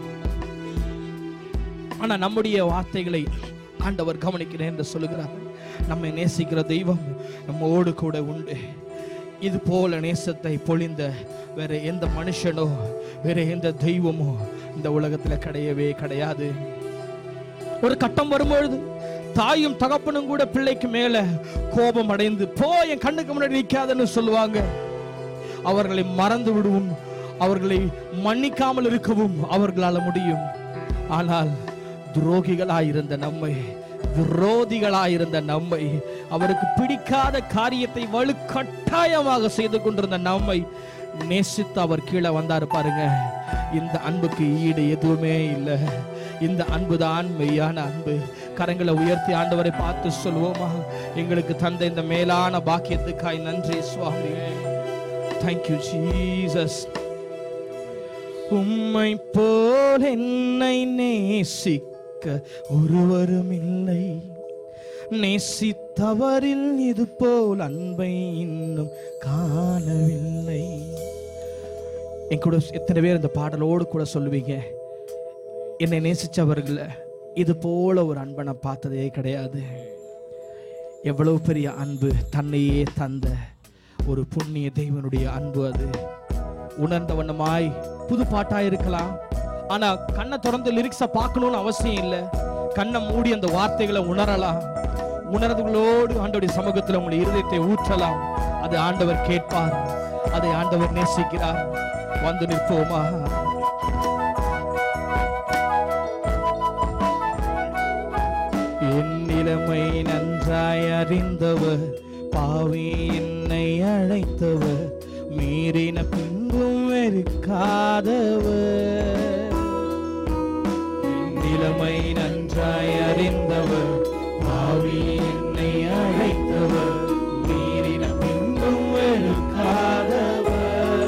ஆனா நம்முடைய வார்த்தைகளை ஆண்டவர் கவனிக்கிறேன் என்று சொல்லுகிறார் நம்மை நேசிக்கிற தெய்வம் நம்மோடு கூட உண்டு இது போல நேசத்தை பொழிந்த வேற எந்த மனுஷனோ வேற எந்த தெய்வமோ இந்த உலகத்துல கிடையவே கிடையாது ஒரு கட்டம் வரும்பொழுது தாயும் தகப்பனும் கூட பிள்ளைக்கு மேல கோபம் அடைந்து போ என் கண்ணுக்கு முன்னாடி நிக்காதன்னு சொல்லுவாங்க அவர்களை மறந்து விடுவோம் அவர்களை மன்னிக்காமல் இருக்கவும் அவர்களால முடியும் ஆனால் துரோகிகளாயிருந்த நம்மை விரோதிகளாயிருந்த நம்மை அவருக்கு பிடிக்காத காரியத்தை வலுக்கட்டாயமாக செய்து கொண்டிருந்த நம்மை நேசித்து அவர் கீழே வந்தாரு பாருங்க இந்த அன்புக்கு ஈடு எதுவுமே இல்லை இந்த அன்பு தான் மெய்யான அன்பு கரங்களை உயர்த்தி ஆண்டவரை பார்த்து சொல்லுவோமா எங்களுக்கு தந்த இந்த மேலான பாக்கியத்துக்காய் நன்றி சுவாமி தேங்க்யூ ஜீசஸ் உம்மை போல் என்னை நேசிக்க ஒருவரும் இல்லை நேசித்தவரில் இது போல் அன்பை இன்னும் காணவில்லை என் கூட எத்தனை பேர் இந்த பாடலோடு கூட சொல்லுவீங்க என்னை நேசிச்சவர்கள இது போல ஒரு அன்பை நான் பார்த்ததே கிடையாது எவ்வளவு பெரிய அன்பு தன்னையே தந்த ஒரு புண்ணிய தெய்வனுடைய அன்பு அது உணர்ந்த வண்ணமாய் புது பாட்டா இருக்கலாம் ஆனா கண்ணை திறந்து லிரிக்ஸை பார்க்கணும்னு அவசியம் இல்லை கண்ணை மூடி அந்த வார்த்தைகளை உணரலாம் உணர்வுகளோடு ஆண்டவருடைய சமூகத்தில் உங்களுடைய இருதயத்தை ஊற்றலாம் அது ஆண்டவர் கேட்பார் அதை ஆண்டவர் நேசிக்கிறார் வந்து நிற்போமா என் நிலைமை நன்றாய் அறிந்தவர் பாவி என்னை அழைத்தவர் மீறின பின்பும் வெறுக்காதவர் என் நிலைமை நன்றாய் அறிந்தவர் பாவி என்னை அழைத்தவர் மீறின பின்பும் வெறுக்காதவர்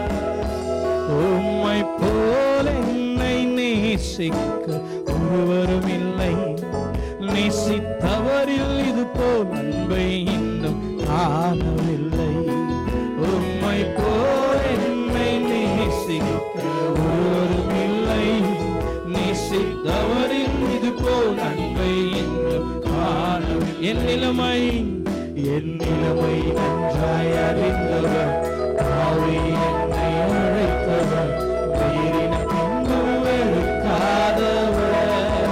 உம்மை போல என்னை நேசிக்க ஒருவரும் இல்லை நேசித்தவரில் இது போல் அன்பை இன்னும் காணவில்லை உம்மை போல என்னை நேசிக்க ஒருவரும் இல்லை நேசித்தவரில் இது போல் அன்பை இன்னும் காணவில்லை என் நிலைமை என் நிலைமை நன்றாய் அறிந்தவர் பாவி என்னை அழைத்தவர் மீறின பின்பும் வெறுக்காதவர்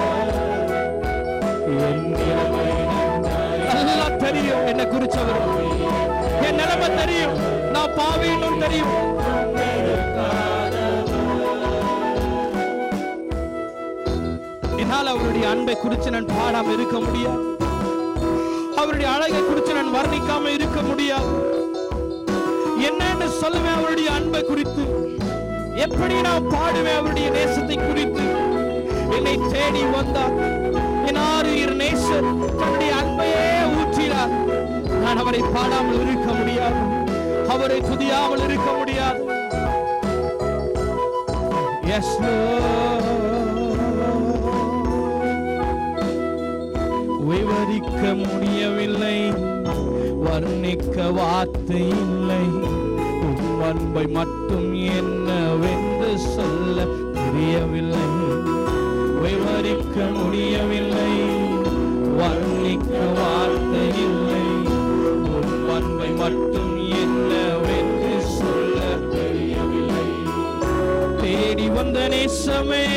என் நிலைமை நன்றாய் நல்லா தெரியும் என்ன குறிச்சவர் என் நிலைமை தெரியும் நான் பாவின்னு தெரியும் என்னால் அவருடைய அன்பை குறித்து நான் பாடாம இருக்க முடியாது அவருடைய அழகை குறித்து நான் வர்ணிக்காம இருக்க முடியாது என்னன்னு சொல்லுவேன் அவருடைய அன்பை குறித்து எப்படி நான் பாடுவேன் அவருடைய நேசத்தை குறித்து என்னை தேடி வந்தார் என் ஆறுயிர் நேசர் தன்னுடைய அன்பையே ஊற்றினார் நான் அவரை பாடாமல் இருக்க முடியாது அவரை துதியாமல் இருக்க முடியாது எஸ் விவரிக்க முடியவில்லை வர்ணிக்க வார்த்தை இல்லை உம் அன்பை மட்டும் என்னவென்று சொல்ல தெரியவில்லை விவரிக்க முடியவில்லை வர்ணிக்க வார்த்தை இல்லை உம் அன்பை மட்டும் என்னவென்று சொல்ல தெரியவில்லை தேடி வந்த நேசமே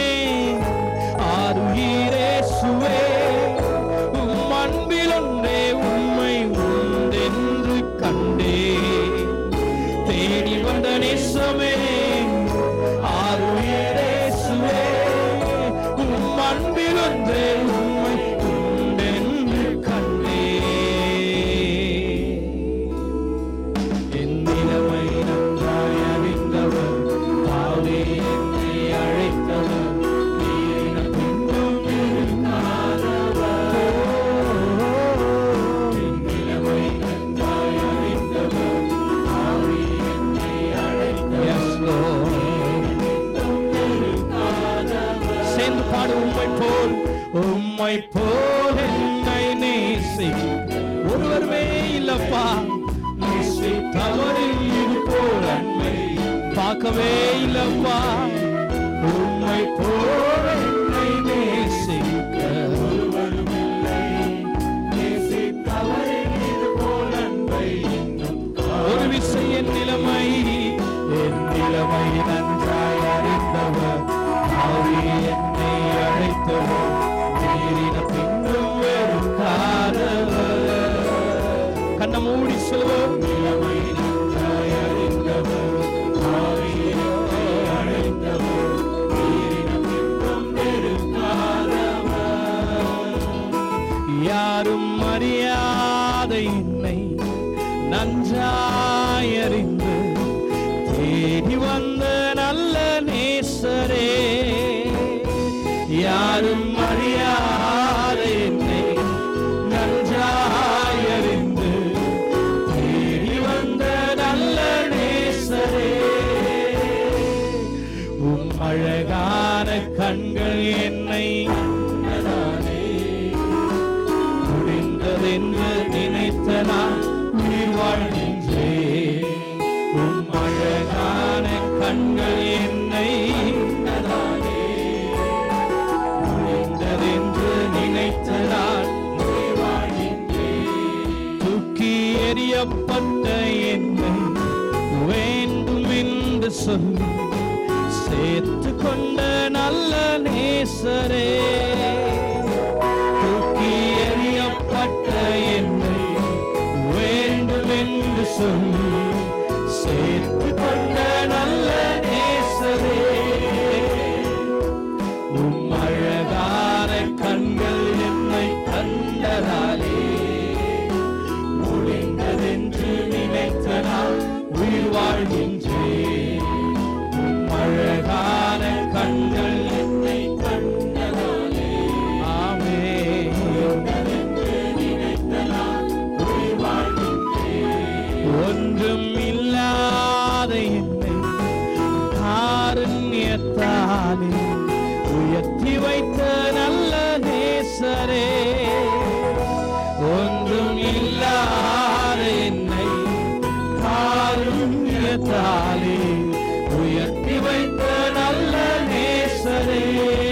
ஆறுகிறே சுவே உம் அன்பில் ஒன்றே உண்மை உண்டென்று கண்டே தேடி வந்த நேசமே ஆறுகிறே சுவே உம் அன்பில் ஒன்றே உண்மை உண்டென்று கண்டே என் நிலைமை நன்றாய் அறிந்தவர் தாவே என்னை அழைத்தவர் நீரின பின்பும் இருக்காதவர் என் நிலைமை நன்றாய் அறிந்தவர் தாவே என்னை அழைத்தவர் சேர்ந்து பாடு உம்மை போல் உம்மை போல் என்னை நேசி ஒருவருமே இல்லப்பா நேசி தவறில் இது போல் அன்மை பார்க்கவே இல்லப்பா உம்மை போல் என்னை நேசிக்க ஒருவரும் இல்லை நேசிக்க சொல்லுவோம் யாரும் அறியாத என்னை நன்றாயறிந்து தேடி வந்த நல்ல நேசரே யாரும் அறியாத என்னை நன்றாயறிந்து தேடி வந்த நல்ல நேசரே உம் அழகான கண்கள் என்னை கண்டதானே முடிந்ததென்று நினைத்த நான் உயிர் வாழ்கின்றேன் உம் அழகான கண்கள் என்னை கண்டதானே முடிந்ததென்று நினைத்த நான் உயிர் வாழ்கின்றேன் தூக்கி எறியப்பட்ட என்னை வேண்டும் என்று சொல்லி சேர்த்து கொண்ட நல்ல நேசரே தூக்கி எறியப்பட்ட என்னை வேண்டும் என்று சொல்லி சேர்த்து கொண்ட நல்ல நேசரே உம் அழகான கண்கள் என்னை கண்டதாலே முடிந்ததென்று நினைத்த நான் உயிர் வாழ்கின்றேன் உம் அழகான கண்கள் என்னை கண்டதாலே ஆமே ஒன்றும் இல்லாத என்னை காருண்யத்தாலே உயர்த்தி வைத்த நல்ல நேசரே ஒன்றும் இல்லாத என்னை காருண்யத்தாலே உயர்த்தி வைத்த நல்ல நேசரே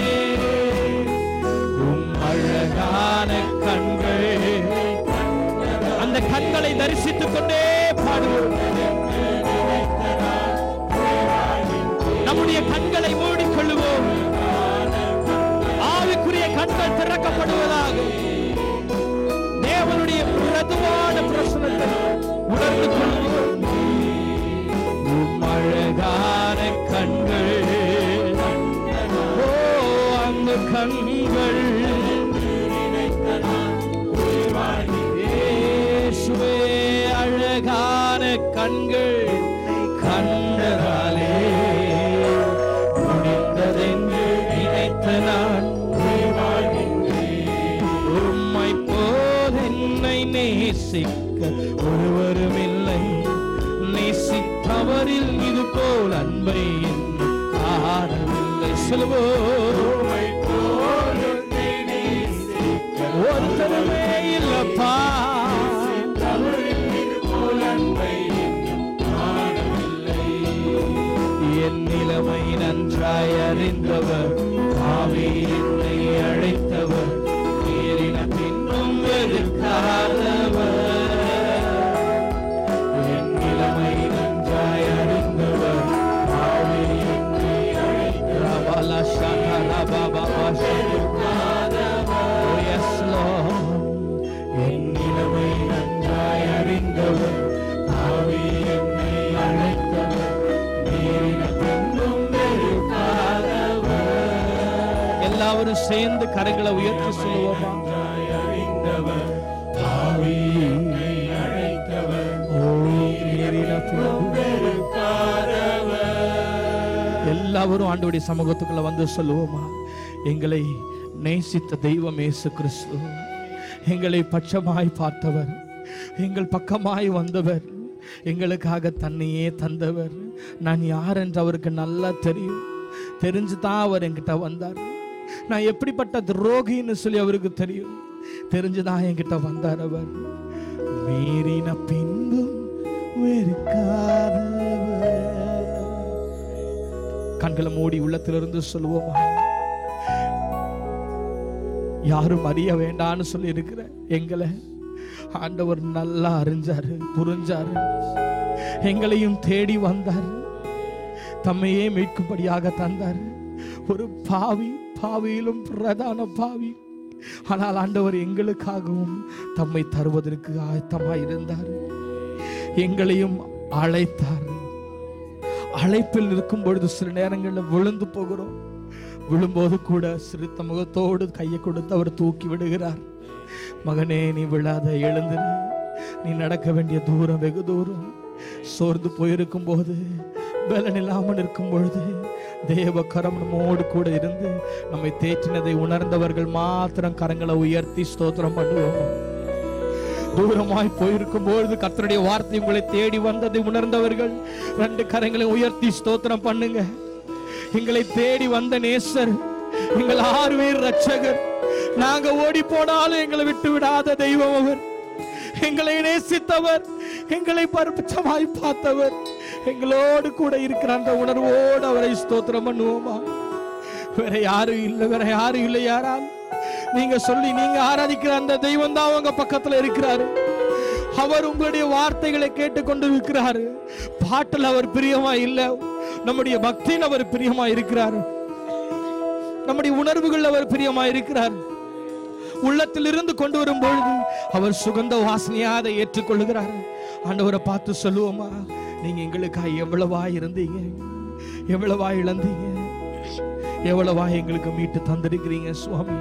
உம் அழகான கண்கள் அந்த கண்களை தரிசித்துக் கொண்டே பாடுவோம் நம்முடைய கண்களை மூடிக்கொள்ளுவோம் ஆவிக்குரிய கண்கள் திறக்கப்படுவதாக தேவனுடைய பிரதுவான பிரசனத்தை உணர்ந்து கொள்வோம் உம் அழகான கண்கள் ஓ அந்த கண்கள் இயேசுவே அழகான கண்கள் கண்டதாலே முடிந்ததென்று நினைத்த நான் உயிர் வாழ்கின்றேன். உம்மை போல் என்னை நேசிக்க ஒருவரும் இல்லை நேசிப்பவரில் இது போல் அன்பை இன்னும் காணவில்லை சொல்லுவோம் ஒருத்தருமே இல்லப்பா என் நிலைமை நன்றாய் அறிந்தவர் ஆவி என்னை அழைத்தவர் மீறின பின்னும் எதிர்க்காதவர் என் நிலைமை நன்றாய் அறிந்தவர் ஆவி என்னை அழைத்தவர் ரபல ஷகர பபப ஷகர Yes, Lord. என் நிலைமை நன்றாய் அறிந்தவர் ஆவி என்னை அழைத்தவர் மீறின பின்னும் வெறுக்காதவர். எல்லாரும் சேர்ந்து கரங்களை உயர்த்தி சொல்லுவோமா அறிந்தவர் ஆவி என்னை அழைத்தவர் மீறின பின்னும் எல்லாவரும் ஆண்டவருடைய சமூகத்துக்குள்ள வந்து சொல்லுவோமா எங்களை நேசித்த தெய்வம் இயேசு கிறிஸ்து எங்களை பட்சமாய் பார்த்தவர் எங்கள் பக்கமாய் வந்தவர் எங்களுக்காக தன்னையே தந்தவர் நான் யார் என்று அவருக்கு நல்லா தெரியும் தெரிஞ்சு தான் அவர் என்கிட்ட வந்தார் நான் எப்படிப்பட்ட துரோகின்னு சொல்லி அவருக்கு தெரியும் தெரிஞ்சுதான் என்கிட்ட வந்தார் அவர் மீறின பின்பும் வெறுக்காதவர் கண்களை மூடி உள்ளத்திலிருந்து சொல்லுவோமா யாரும் அறிய வேண்டான்னு சொல்லி இருக்கிற எங்களை ஆண்டவர் நல்லா அறிஞ்சாரு புரிஞ்சாரு எங்களையும் தேடி வந்தார் தம்மையே மீட்கும்படியாக தந்தார் ஒரு பாவி பாவியிலும் பிரதான பாவி ஆனால் ஆண்டவர் எங்களுக்காகவும் தம்மை தருவதற்கு ஆயத்தமாய் இருந்தார் எங்களையும் அழைத்தார் அழைப்பில் இருக்கும் பொழுது சில நேரங்களில் விழுந்து போகிறோம் விழும்போது கூட சிரித்த முகத்தோடு கையை கொடுத்து அவர் தூக்கி விடுகிறார் மகனே நீ விழாத எழுந்திரு நீ நடக்க வேண்டிய தூரம் வெகு தூரம் சோர்ந்து போயிருக்கும் போது பலன் இல்லாமல் இருக்கும் பொழுது தேவ கரம் நம்மோடு கூட இருந்து நம்மை தேற்றினதை உணர்ந்தவர்கள் மாத்திரம் கரங்களை உயர்த்தி ஸ்தோத்திரம் பண்ணுவோம் தூரமாய் போயிருக்கும் பொழுது கர்த்தருடைய வார்த்தை உங்களை தேடி வந்ததை உணர்ந்தவர்கள் ரெண்டு கரங்களை உயர்த்தி ஸ்தோத்திரம் பண்ணுங்க எங்களை தேடி வந்த நேசர் எங்கள் ஆறு பேர் ரட்சகர் நாங்க ஓடி போனாலும் எங்களை விட்டு விடாத தெய்வம் அவர் எங்களை நேசித்தவர் எங்களை பரிபட்சமாய் பார்த்தவர் எங்களோடு கூட இருக்கிற அந்த உணர்வோடு அவரை ஸ்தோத்திரம் பண்ணுவோமா வேற யாரும் இல்லை வேற யாரும் இல்லை யாரால் நீங்க சொல்லி நீங்க ஆராதிக்கிற அந்த தெய்வம் தான் உங்க பக்கத்துல இருக்கிறாரு அவர் உங்களுடைய வார்த்தைகளை கேட்டுக்கொண்டு இருக்கிறாரு பாட்டில் அவர் பிரியமா இல்ல நம்முடைய பக்தியில் அவர் பிரியமா இருக்கிறார் நம்முடைய உணர்வுகள் அவர் பிரியமா இருக்கிறார் உள்ளத்தில் இருந்து கொண்டு வரும் பொழுது அவர் சுகந்த வாசனையா அதை ஏற்றுக்கொள்ளுகிறார் ஆண்டவரை பார்த்து சொல்லுவோமா நீங்க எங்களுக்காக எவ்வளவா இருந்தீங்க எவ்வளவா இழந்தீங்க எவ்வளவா எங்களுக்கு மீட்டு தந்திருக்கிறீங்க சுவாமி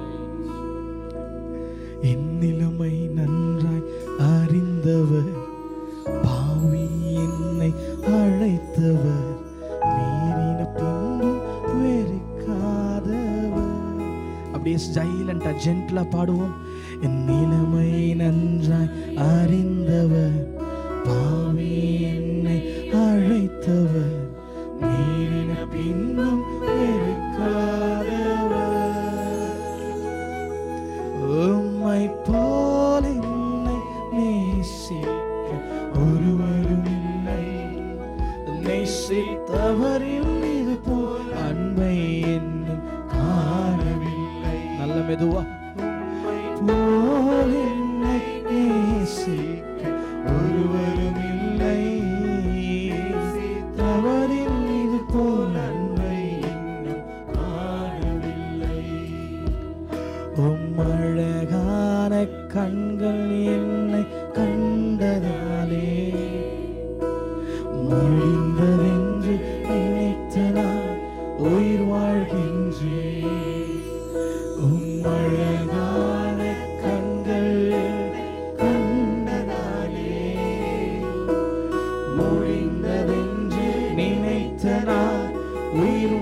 என் நிலைமை நன்றாய் அறிந்தவர் பாவி என்னை அழைத்தவர் மீறின பின்பும் வெறுக்காதவர் அப்படியே சைலண்டா ஜென்ட்லா பாடுவோம் என் நிலைமை நன்றாய் அறிந்தவர் பாவி என்னை அழைத்தவர் மீறின பின்னும் வெறுக்காதவர் உம்மை போல் என்னை நேசிக்க ஒருவரும் இல்லை நேசித்தவரில் இது போல் அன்பை என்னும் காணவில்லை நல்ல மெதுவா உம்மை போல் என்னை நேசிக்க ஒருவரும் இல்லை தவறில் இது போல் அன்பை இன்னும் காணவில்லை உம்மழகான கண்கள் என்னை கண்டதாலே முடிந்ததென்று நினைத்த நான் உயிர் வாழ்கின்றேன் உம்மழகான கண்கள் கண்டதாலே முடிந்ததென்று நினைத்த நான் உயிர்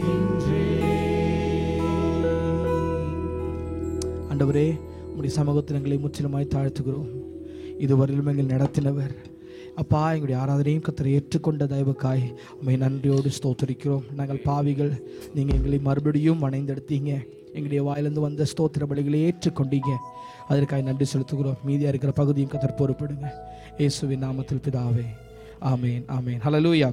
வாழ்கின்றேன் ஆண்டவரே உம்முடைய சமூகத்தில் எங்களை முற்றிலுமாய் தாழ்த்துகிறோம் இதுவரையிலும் எங்கள் நடத்தினவர் அப்பா எங்களுடைய ஆராதனையும் கத்தரை ஏற்றுக்கொண்ட தயவுக்காய் உண்மை நன்றியோடு ஸ்தோத்தரிக்கிறோம் நாங்கள் பாவிகள் நீங்கள் எங்களை மறுபடியும் வணைந்தெடுத்தீங்க எங்களுடைய வாயிலிருந்து வந்த ஸ்தோத்திர பலிகளை ஏற்றுக்கொண்டீங்க அதற்காக நன்றி செலுத்துகிறோம் மீதியாக இருக்கிற பகுதியும் கத்தர் பொறுப்பிடுங்க இயேசுவின் நாமத்தில் பிதாவே ஆமேன் ஆமேன் ஹalleluya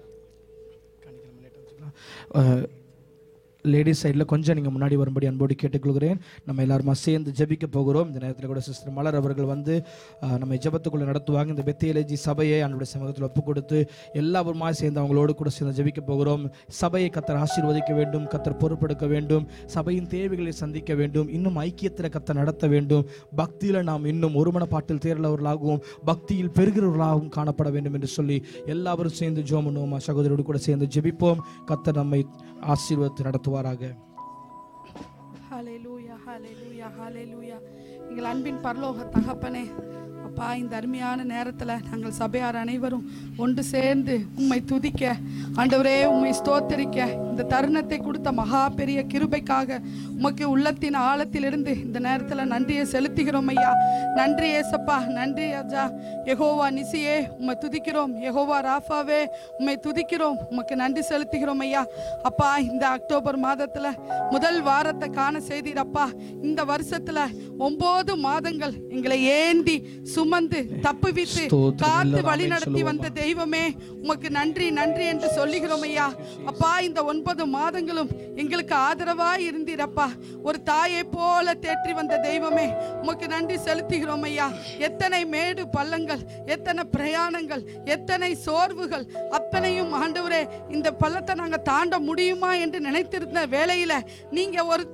லேடிஸ் சைடில் கொஞ்சம் நீங்கள் முன்னாடி வரும்படி அன்போடு கேட்டுக்கொள்கிறேன் நம்ம எல்லாருமா சேர்ந்து ஜெபிக்க போகிறோம் இந்த நேரத்தில் கூட சிஸ்டர் மலர் அவர்கள் வந்து அஹ், நம்ம ஜெபத்துக்குள்ளே நடத்துவாங்க இந்த பெத்தியலேஜி சபையை அன்றைய சமூகத்தில் ஒப்பு கொடுத்து எல்லாருமா சேர்ந்து அவங்களோடு கூட சேர்ந்து ஜெபிக்க போகிறோம் சபையை கத்தர் ஆசீர்வதிக்க வேண்டும் கத்தர் பொறுப்பெடுக்க வேண்டும் சபையின் தேவைகளை சந்திக்க வேண்டும் இன்னும் ஐக்கியத்தில் கத்தர் நடத்த வேண்டும் பக்தியில் நாம் இன்னும் ஒருமனப்பாட்டில் தேர்ந்தவர்களாகவும் பக்தியில் பெருகிறவர்களாகவும் காணப்பட வேண்டும் என்று சொல்லி எல்லாரும் சேர்ந்து ஜோம் பண்ணுவோமா சகோதரோடு கூட சேர்ந்து ஜெபிப்போம் கத்தர் நம்மை ஆசீர்வதித்து நடத்துவாராக ஹalleluya ஹalleluya ஹalleluya எங்கள் அன்பின் பரலோக தகப்பனே அப்பா இந்த அருமையான நேரத்தில் நாங்கள் சபையார் அனைவரும் ஒன்று சேர்ந்து உம்மை துதிக்க ஆண்டவரே உம்மை ஸ்தோத்தரிக்க இந்த தருணத்தை கொடுத்த மகா பெரிய கிருபைக்காக உமக்கு உள்ளத்தின் ஆழத்திலிருந்து இந்த நேரத்தில் நன்றியை செலுத்துகிறோம் ஐயா நன்றி ஏசப்பா நன்றி அஜா யெகோவா நிசியே உம்மை துதிக்கிறோம் யெகோவா ராஃபாவே உம்மை துதிக்கிறோம் உமக்கு நன்றி செலுத்துகிறோம் ஐயா அப்பா இந்த அக்டோபர் மாதத்துல முதல் வாரத்தை காண செய்தீரப்பா இந்த வருஷத்துல ஒன்பது மாதங்கள் எங்களை ஏந்தி சுமந்து தப்புவித்து ஸ்தோத்திரம். காத்து எல்லாரும் வழி ஆமென் நடத்தி வந்த சொல்லுவோமா? தெய்வமே உமக்கு நன்றி நன்றி என்று சொல்லுகிறோம் ஐயா அப்பா இந்த ஒன்பது மாதங்களும் எங்களுக்கு ஆதரவாய் இருந்தீரப்பா ஒரு தாயை போல தேற்றி வந்த தெய்வமே உமக்கு நன்றி செலுத்துகிறோம் ஐயா எத்தனை மேடு பள்ளங்கள் எத்தனை பிரயாணங்கள் எத்தனை சோர்வுகள் அத்தனையும் ஆண்டவரே இந்த பள்ளத்தை நாங்க தாண்ட முடியுமா என்று நினைத்திருந்த வேளையில நீங்க ஒரு தகப்பன்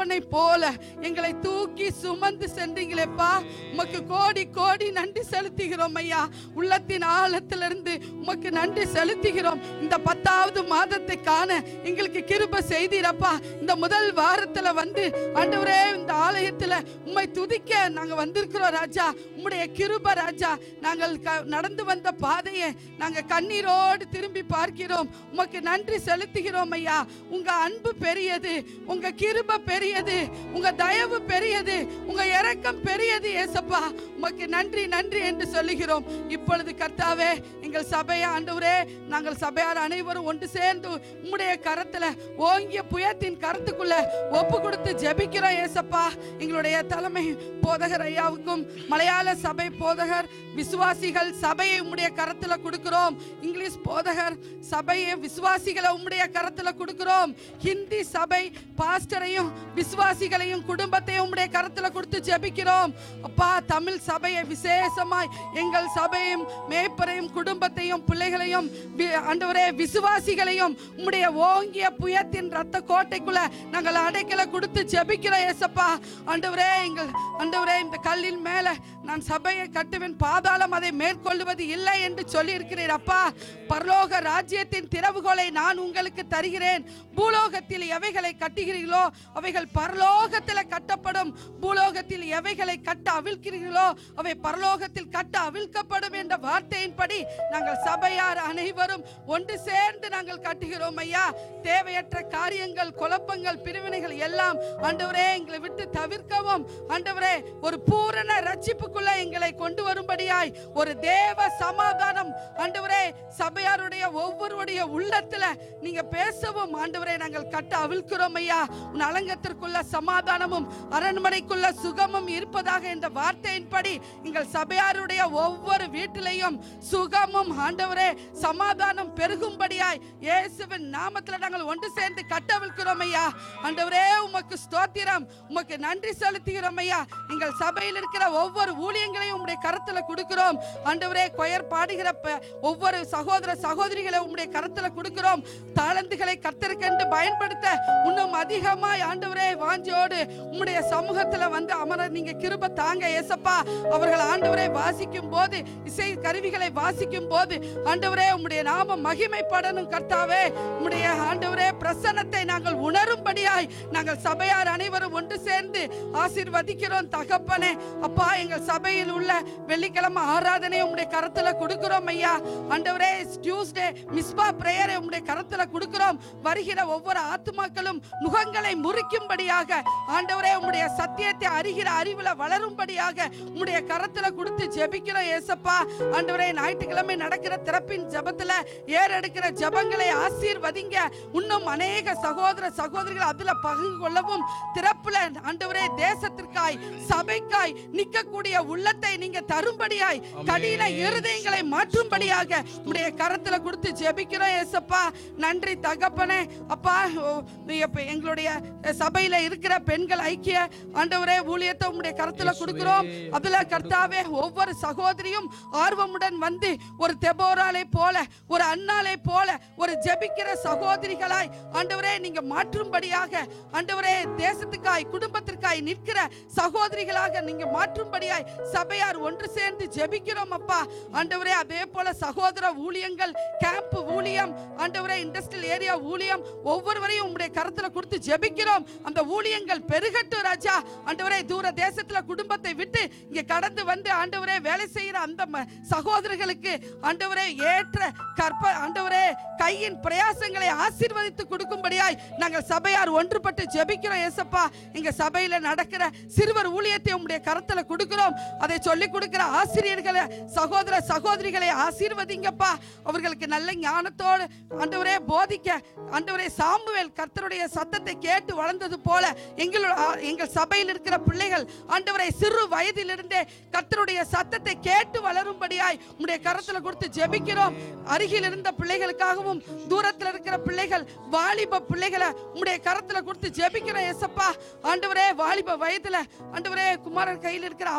தகப்பனை போல எங்களை தூக்கி சுமந்து சென்றீங்களேப்பா உமக்கு கோடி கோடி நன்றி செலுத்துகிறோம் ஐயா உள்ளத்தின் ஆழத்திலிருந்து உமக்கு நன்றி செலுத்துகிறோம் இந்த பத்தாவது மாதத்தை காண எங்களுக்கு கிருப செய்தீரப்பா இந்த முதல் வாரத்துல வந்து ஆண்டவரே இந்த ஆலயத்துல உம்மை துதிக்க நாங்க வந்திருக்கிறோம் ராஜா உம்முடைய கிருப ராஜா நாங்கள் க- நடந்து வந்த பாதையை நாங்க கண்ணீரோடு திரும்பி பார்க்கிறோம் உமக்கு நன்றி செலுத்துகிறோம் ஐயா உங்க அன்பு பெரியது உங்க கிருப பெரியது உங்க தயவு பெரியது உங்க இரக்கம் பெரியது ஏசப்பா உமக்கு நன்றி நன்றி என்று சொல்லுகிறோம் இப்பொழுது கர்த்தாவே எங்கள் சபையை ஆண்டவரே நாங்கள் சபையார் அனைவரும் ஒன்று சேர்ந்து உம்முடைய கரத்துல ஓங்கிய புயத்தின் கரத்துக்குள்ள ஒப்பு கொடுத்து ஜெபிக்கிறோம் ஏசப்பா எங்களுடைய தலைமை போதகர் ஐயாவுக்கும் மலையாள சபை போதகர் விசுவாசிகள் சபையை உம்முடைய கரத்துல கொடுக்கிறோம் இங்கிலீஷ் போதகர் சபையை விசுவாசிகளை உம்முடைய கரத்துல கொடுக்கிறோம் ஹிந்தி சபை பாஸ்டரையும் விசுவாசிகளையும் குடும்பத்தையும் உம்முடைய கரத்துல கொடுத்து ஜெபிக்கிறோம் அப்பா தமிழ் சபையை விசேஷமாய் எங்கள் சபையும் மேய்ப்பரையும் குடும்பத்தையும் பிள்ளைகளையும் வி- ஆண்டவரே விசுவாசிகளையும் உம்முடைய ஓங்கிய புயத்தின் ரத்த கோட்டைக்குள்ள நாங்கள் அடைக்கல கொடுத்து ஜெபிக்கிறோம் ஏசப்பா ஆண்டவரே எங்கள் ஆண்டவரே இந்த கல்லின் மேல நான் சபையை கட்டுவேன் பாதாளம் அதை மேற்கொள்வது இல்லை என்று சொல்லி இருக்கிறீர் அப்பா பரலோக ராஜ்யத்தின் திறவுகோலை நான் உங்களுக்கு தருகிறேன் பூலோகத்தில் எவைகளை கட்டுகிறீர்களோ அவைகள் பரலோகத்தில் கட்டப்படும் பூலோகத்தில் எவைகளை கட்ட அவிழ்க்கிறீர்களோ அவை பரலோகத்தில் கட்ட அவிழ்க்கப்படும் என்ற வார்த்தையின்படி நாங்கள் சபையார் அனைவரும் ஒன்று சேர்ந்து நாங்கள் கட்டுகிறோம் ஐயா தேவையற்ற காரியங்கள் குழப்பங்கள் பிரிவினைகள் எல்லாம் ஆண்டவரே எங்களை விட்டு தவிர்க்கவும் ஆண்டவரே ஒரு பூரண ரட்சிப்புக்குள்ள எங்களை கொண்டு வரும்படியாய் ஒரு தேவ சமாதானம் ஆண்டவரே சபையாருடைய ஒவ்வொருடைய உள்ளத்துல நீங்க பேசவும் ஆண்டவரே நாங்கள் கட்ட அவிழ்க்கிறோம் ஐயா உன் அலங்கத்திற்குள்ள சமாதானமும் அரண்மனைக்குள்ள சுகமும் இருப்பதாக என்ற வார்த்தையின்படி எங்கள் சபையாருடைய ஒவ்வொரு வீட்டிலையும் சுகமும் ஆண்டவரே சமாதானம் பெருகும்படியாய் இயேசுவின் நாமத்துல நாங்கள் ஒன்று சேர்ந்து கட்டவிழ்க்கிறோம் ஐயா ஆண்டவரே உமக்கு ஸ்தோத்திரம் உமக்கு நன்றி செலுத்துகிறோம் ஐயா எங்கள் சபையில் இருக்கிற ஒவ்வொரு ஊழியங்களையும் உம்முடைய கரத்துல கொடுக்கிறோம் ஆண்டவரே கொயர் பாடுகிற ப- ஒவ்வொரு சகோதர சகோதரிகளை உம்முடைய கரத்துல கொடுக்கிறோம் தாளந்துகளை கத்தருக்கென்று பயன்படுத்த இன்னும் அதிகமாய் ஆண்டவரே வாஞ்சோடு உம்முடைய சமூகத்துல வந்து அமர நீங்க கிருப தாங்க ஏசப்பா அவர்கள் ஆண்டவரை வாசிக்கும் போது இசை கருவிகளை வாசிக்கும் போது ஆண்டவரே உம்முடைய நாமம் மகிமைப்படணும் கர்த்தாவே உம்முடைய ஆண்டவரே பிரசன்னத்தை நாங்கள் உணரும்படியாய் நாங்கள் சபையார் அனைவரும் ஒன்று சேர்ந்து ஆசீர்வதிக்கிறோம் தகப்பனே அப்பா எங்கள் சபையில் உள்ள வெள்ளிக்கிழமை ஆராதனை உம்முடைய கரத்துல கொடுக்கிறோம் ஐயா ஆண்டவரே டியூஸ்டே மிஸ்பா பிரேயரை உம்முடைய கரத்துல கொடுக்கிறோம் வருகிற ஒவ்வொரு ஆத்துமாக்களும் நுகங்களை முறிக்கும்படியாக ஆண்டவரே உம்முடைய சத்தியத்தை அறிகிற அறிவுல வளரும்படியாக உம்முடைய கரத்துல கொடுத்து ஜெபிக்கிறோம் ஏசப்பா ஆண்டவரே ஞாயிற்றுக்கிழமை நடக்கிற திறப்பின் ஜெபத்துல ஏறெடுக்கிற ஜெபங்களை ஆசீர்வதிங்க இன்னும் அநேக சகோதர சகோதரிகள் அதுல பங்கு கொள்ளவும் திறப்புல ஆண்டவரே தேசத்திற்காய் சபைக்காய் நிற்கக்கூடிய உள்ளத்தை நீங்க தரும்படியாய் கடின இருதயங்களை மாற்றும்படியாக உடைய கரத்துல கொடுத்து ஜெபிக்கிறோம் ஏசப்பா நன்றி தகப்பனே அப்பா ஓ, இப்ப எங்களுடைய சபையில இருக்கிற பெண்கள் ஐக்கிய ஆண்டவரே ஊழியத்தை உம்முடைய கரத்துல கொடுக்கிறோம் அதுல கர்த்தாவே ஒவ்வொரு சகோதரியும் ஆர்வமுடன் வந்து ஒரு தெபோராலை போல ஒரு அண்ணாலை போல ஒரு ஜெபிக்கிற சகோதரிகளாய் ஆண்டவரே நீங்க மாற்றும்படியாக ஆண்டவரே தேசத்துக்காய் குடும்பத்திற்காய் நிற்கிற சகோதரிகளாக நீங்க மாற்றும்படியாய் சபையார் ஒன்று சேர்ந்து ஜெபிக்கிறோம் அப்பா ஆண்டவரே அதே போல சகோதர ஊழியங்கள் கேம்ப் ஊழியம் ஆண்டவரே இண்டஸ்ட்ரியல் ஏரியா ஊழியம் ஒவ்வொருவரையும் உங்களுடைய கரத்துல கொடுத்து ஜெபிக்கிறோம் அந்த ஊழியங்கள் பெருகட்டும் ராஜா ஆண்டவரே தூர தேசத்துல குடும்பத்தை விட்டு இங்க கடந்து வந்து ஆண்டவரே வேலை செய்யற அந்த ம- சகோதரர்களுக்கு ஆண்டவரே ஏற்ற கற்ப ஆண்டவரே கையின் பிரயாசங்களை ஆசீர்வதித்து கொடுக்கும்படியாய் நாங்கள் சபையார் ஒன்றுபட்டு ஜெபிக்கிறோம் ஏசப்பா எங்க சபையில நடக்கிற சிறுவர் ஊழியத்தை உம்முடைய கரத்துல கொடுக்கிறோம் அதை சொல்லி கொடுக்கிற ஆசிரியர்களை சகோதர சகோதரிகளை ஆசீர்வதிங்கப்பா அவர்களுக்கு நல்ல ஞானத்தோடு ஆண்டவரே போதிக்க ஆண்டவரே சாமுவேல் கர்த்தருடைய சத்தத்தை கேட்டு வளர்ந்தது போல எங்களோட ஆ, எங்கள் சபையில் இருக்கிற பிள்ளைகள் ஆண்டவரை சிறு வயதிலிருந்தே கர்த்தருடைய சத்தத்தை கேட்டு வளரும்படியாய் உம்முடைய கரத்துல கொடுத்து ஜெபிக்கிறோம் அருகில் இருந்த பிள்ளைகளுக்காகவும் தூரத்தில் இருக்கிற பிள்ளைகள் வாலிப பிள்ளைகளை உம்முடைய கரத்துல கொடுத்து ஜெபிக்கிறோம் ஏசப்பா ஆண்டவரே வாலிப வயதுல ஆண்டவரே குமாரன் கையில் இருக்கிற அம்பாய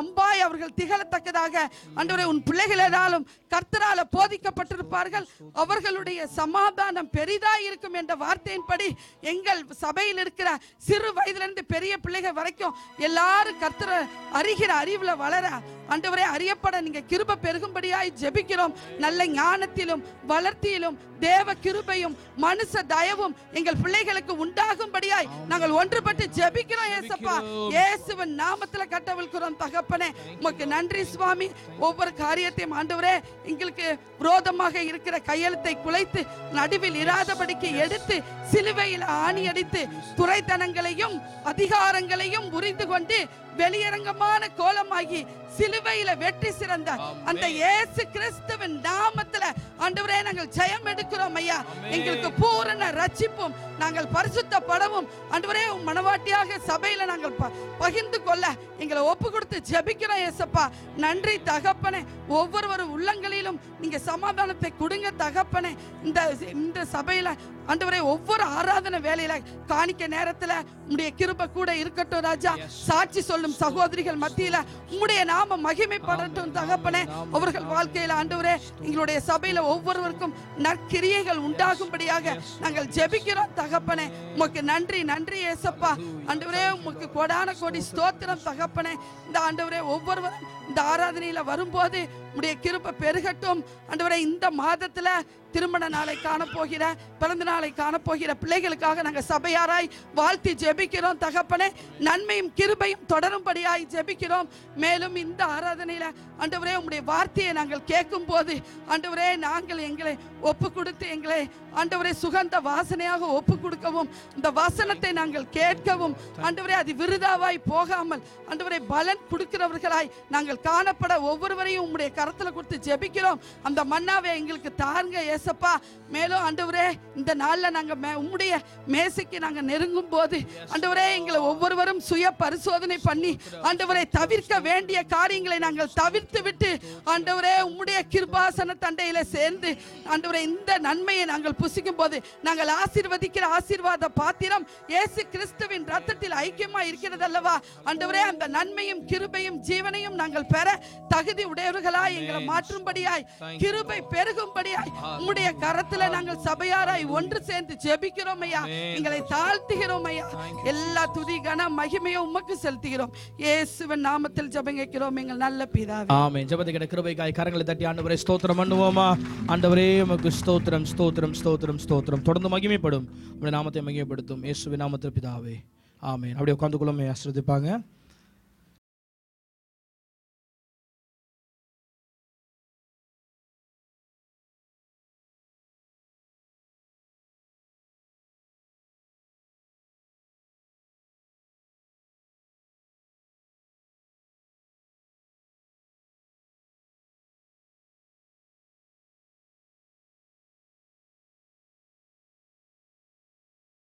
அவர்கள் திகழத்தக்கதாக ஆண்டவரே உன் பிள்ளைகளினாலும் கர்த்தரால போதிக்கப்பட்டிருப்பார்கள் அவர்களுடைய சமாதானம் பெரிதா இருக்கும் என்ற வார்த்தையின்படி எங்கள் சபையில் இருக்கிற சிறு வயதிலிருந்து பெரிய பிள்ளைகள் வரைக்கும் எல்லாரும் கர்த்தரை அறிகிற அறிவுல வளர ஆண்டவரே அறியப்பட நீங்க கிருப பெருகும்படியாய் ஜெபிக்கிறோம் நல்ல ஞானத்திலும் வளர்த்தியிலும் தேவ கிருபையும் மனுஷ தயவும் எங்கள் பிள்ளைகளுக்கு உண்டாகும்படியாய் நாங்கள் ஒன்றுபட்டு ஜெபிக்கிறோம் ஏசப்பா இயேசுவின் நாமத்துல கட்டவிழ்கிறோம் தகப்பனே உமக்கு நன்றி சுவாமி ஒவ்வொரு காரியத்தையும் ஆண்டவரே எங்களுக்கு விரோதமாக இருக்கிற கையெழுத்தை குலைத்து நடுவில் இராதபடிக்கு எடுத்து சிலுவையில் ஆணி அடித்து துறைத்தனங்களையும் அதிகாரங்களையும் புரிந்து கொண்டு வெளியரங்கமான கோலமாகி சிலுவையில வெற்றி சிறந்த அந்த இயேசு கிறிஸ்துவின் நாமத்துல ஆண்டவரே நாங்கள் ஜெயம் எடுக்கிறோம் ஐயா எங்களுக்கு பூரண ரட்சிப்பும் நாங்கள் பரிசுத்தப்படவும் ஆண்டவரே உம் மனவாட்டியாக சபையில நாங்கள் ப- பகிர்ந்து கொள்ள எங்களை ஒப்பு கொடுத்து ஜெபிக்கிறோம் ஏசப்பா நன்றி தகப்பனே ஒவ்வொருவரும் உள்ளங்களிலும் நீங்க சமாதானத்தை கொடுங்க தகப்பனே இந்த இந்த சபையில ஆண்டவரே ஒவ்வொரு ஆராதனை வேலையில காணிக்க நேரத்துல உம்முடைய கிருப கூட இருக்கட்டும் ராஜா சாட்சி சொல்லும் சகோதரிகள் மத்தியில உம்முடைய நாம மகிமைப்படட்டும் தகப்பனே அவர்கள் வாழ்க்கையில ஆண்டவரே எங்களுடைய சபையில ஒவ்வொருவருக்கும் நற்கிரியைகள் உண்டாகும்படியாக நாங்கள் ஜெபிக்கிறோம் தகப்பனே உமக்கு நன்றி நன்றி ஏசப்பா ஆண்டவரே உமக்கு கொடான கோடி ஸ்தோத்திரம் தகப்பனே இந்த ஆண்டவரே ஒவ்வொருவரும் இந்த ஆராதனையில வரும்போது உடைய கிருப பெருகட்டும் ஆண்டவரே இந்த மாதத்துல திருமண நாளை காணப்போகிற பிறந்த நாளை காணப்போகிற பிள்ளைகளுக்காக நாங்கள் சபையாராய் வாழ்த்தி ஜெபிக்கிறோம் தகப்பனே நன்மையும் கிருபையும் தொடரும்படியாய் ஜெபிக்கிறோம் மேலும் இந்த ஆராதனையில ஆண்டவரே உம்முடைய வார்த்தையை நாங்கள் கேட்கும் போது ஆண்டவரே நாங்கள் எங்களை ஒப்பு கொடுத்து எங்களை ஆண்டவரே சுகந்த வாசனையாக ஒப்பு கொடுக்கவும் இந்த வசனத்தை நாங்கள் கேட்கவும் ஆண்டவரே அது விருதாவாய் போகாமல் ஆண்டவரே பலன் கொடுக்கிறவர்களாய் நாங்கள் காணப்பட ஒவ்வொருவரையும் உம்முடைய கரத்துல கொடுத்து ஜெபிக்கிறோம் அந்த மன்னாவை எங்களுக்கு தாருங்க ஏசப்பா மேலும் ஆண்டவரே இந்த நாள்ல நாங்க மே- உம்முடைய மேசைக்கு நாங்க நெருங்கும் போது ஆண்டவரே எங்களை ஒவ்வொருவரும் சுய பரிசோதனை பண்ணி ஆண்டவரை தவிர்க்க வேண்டிய காரியங்களை நாங்கள் தவிர்த்து விட்டு ஆண்டவரே உம்முடைய கிருபாசன தண்டையில சேர்ந்து ஆண்டவரே இந்த நன்மையை நாங்கள் புசிக்கும் போது நாங்கள் ஆசீர்வதிக்கிற ஆசீர்வாத பாத்திரம் இயேசு கிறிஸ்துவின் ரத்தத்தில் ஐக்கியமா இருக்கிறது அல்லவா ஆண்டவரே அந்த நன்மையும் கிருபையும் ஜீவனையும் நாங்கள் பெற தகுதி உடையவர்களாய் எங்களை மாற்றும்படியாய் கிருபை பெருகும்படியாய் உம்முடைய கரத்துல நாங்கள் சபையாராய் ஒன்று சேர்ந்து ஜெபிக்கிறோம் ஐயா எங்களை தாழ்த்துகிறோம் ஐயா எல்லா துதி கன மகிமையும் உமக்கு செலுத்துகிறோம் இயேசுவின் நாமத்தில் ஜெபங்கிறோம் எங்கள் நல்ல பிதாவே ஆமென் ஜெபத்துக்கு கிருபைக்காய் கரங்களை தட்டி ஆண்டவரே ஸ்தோத்திரம் பண்ணுவோமா ஆண்டவரே உமக்கு ஸ்தோத்திரம் ஸ்தோத்திரம் ஸ்தோத்திரம் ஸ்தோத்திரம் தொடர்ந்து மகிமைப்படும் உங்களுடைய நாமத்தை மகிமைப்படுத்தும் இயேசுவின் நாமத்தில் பிதாவே ஆமென் அப்படியே உட்கார்ந்து கொள்ளுமே ஆசிர்வதிப்பாங்க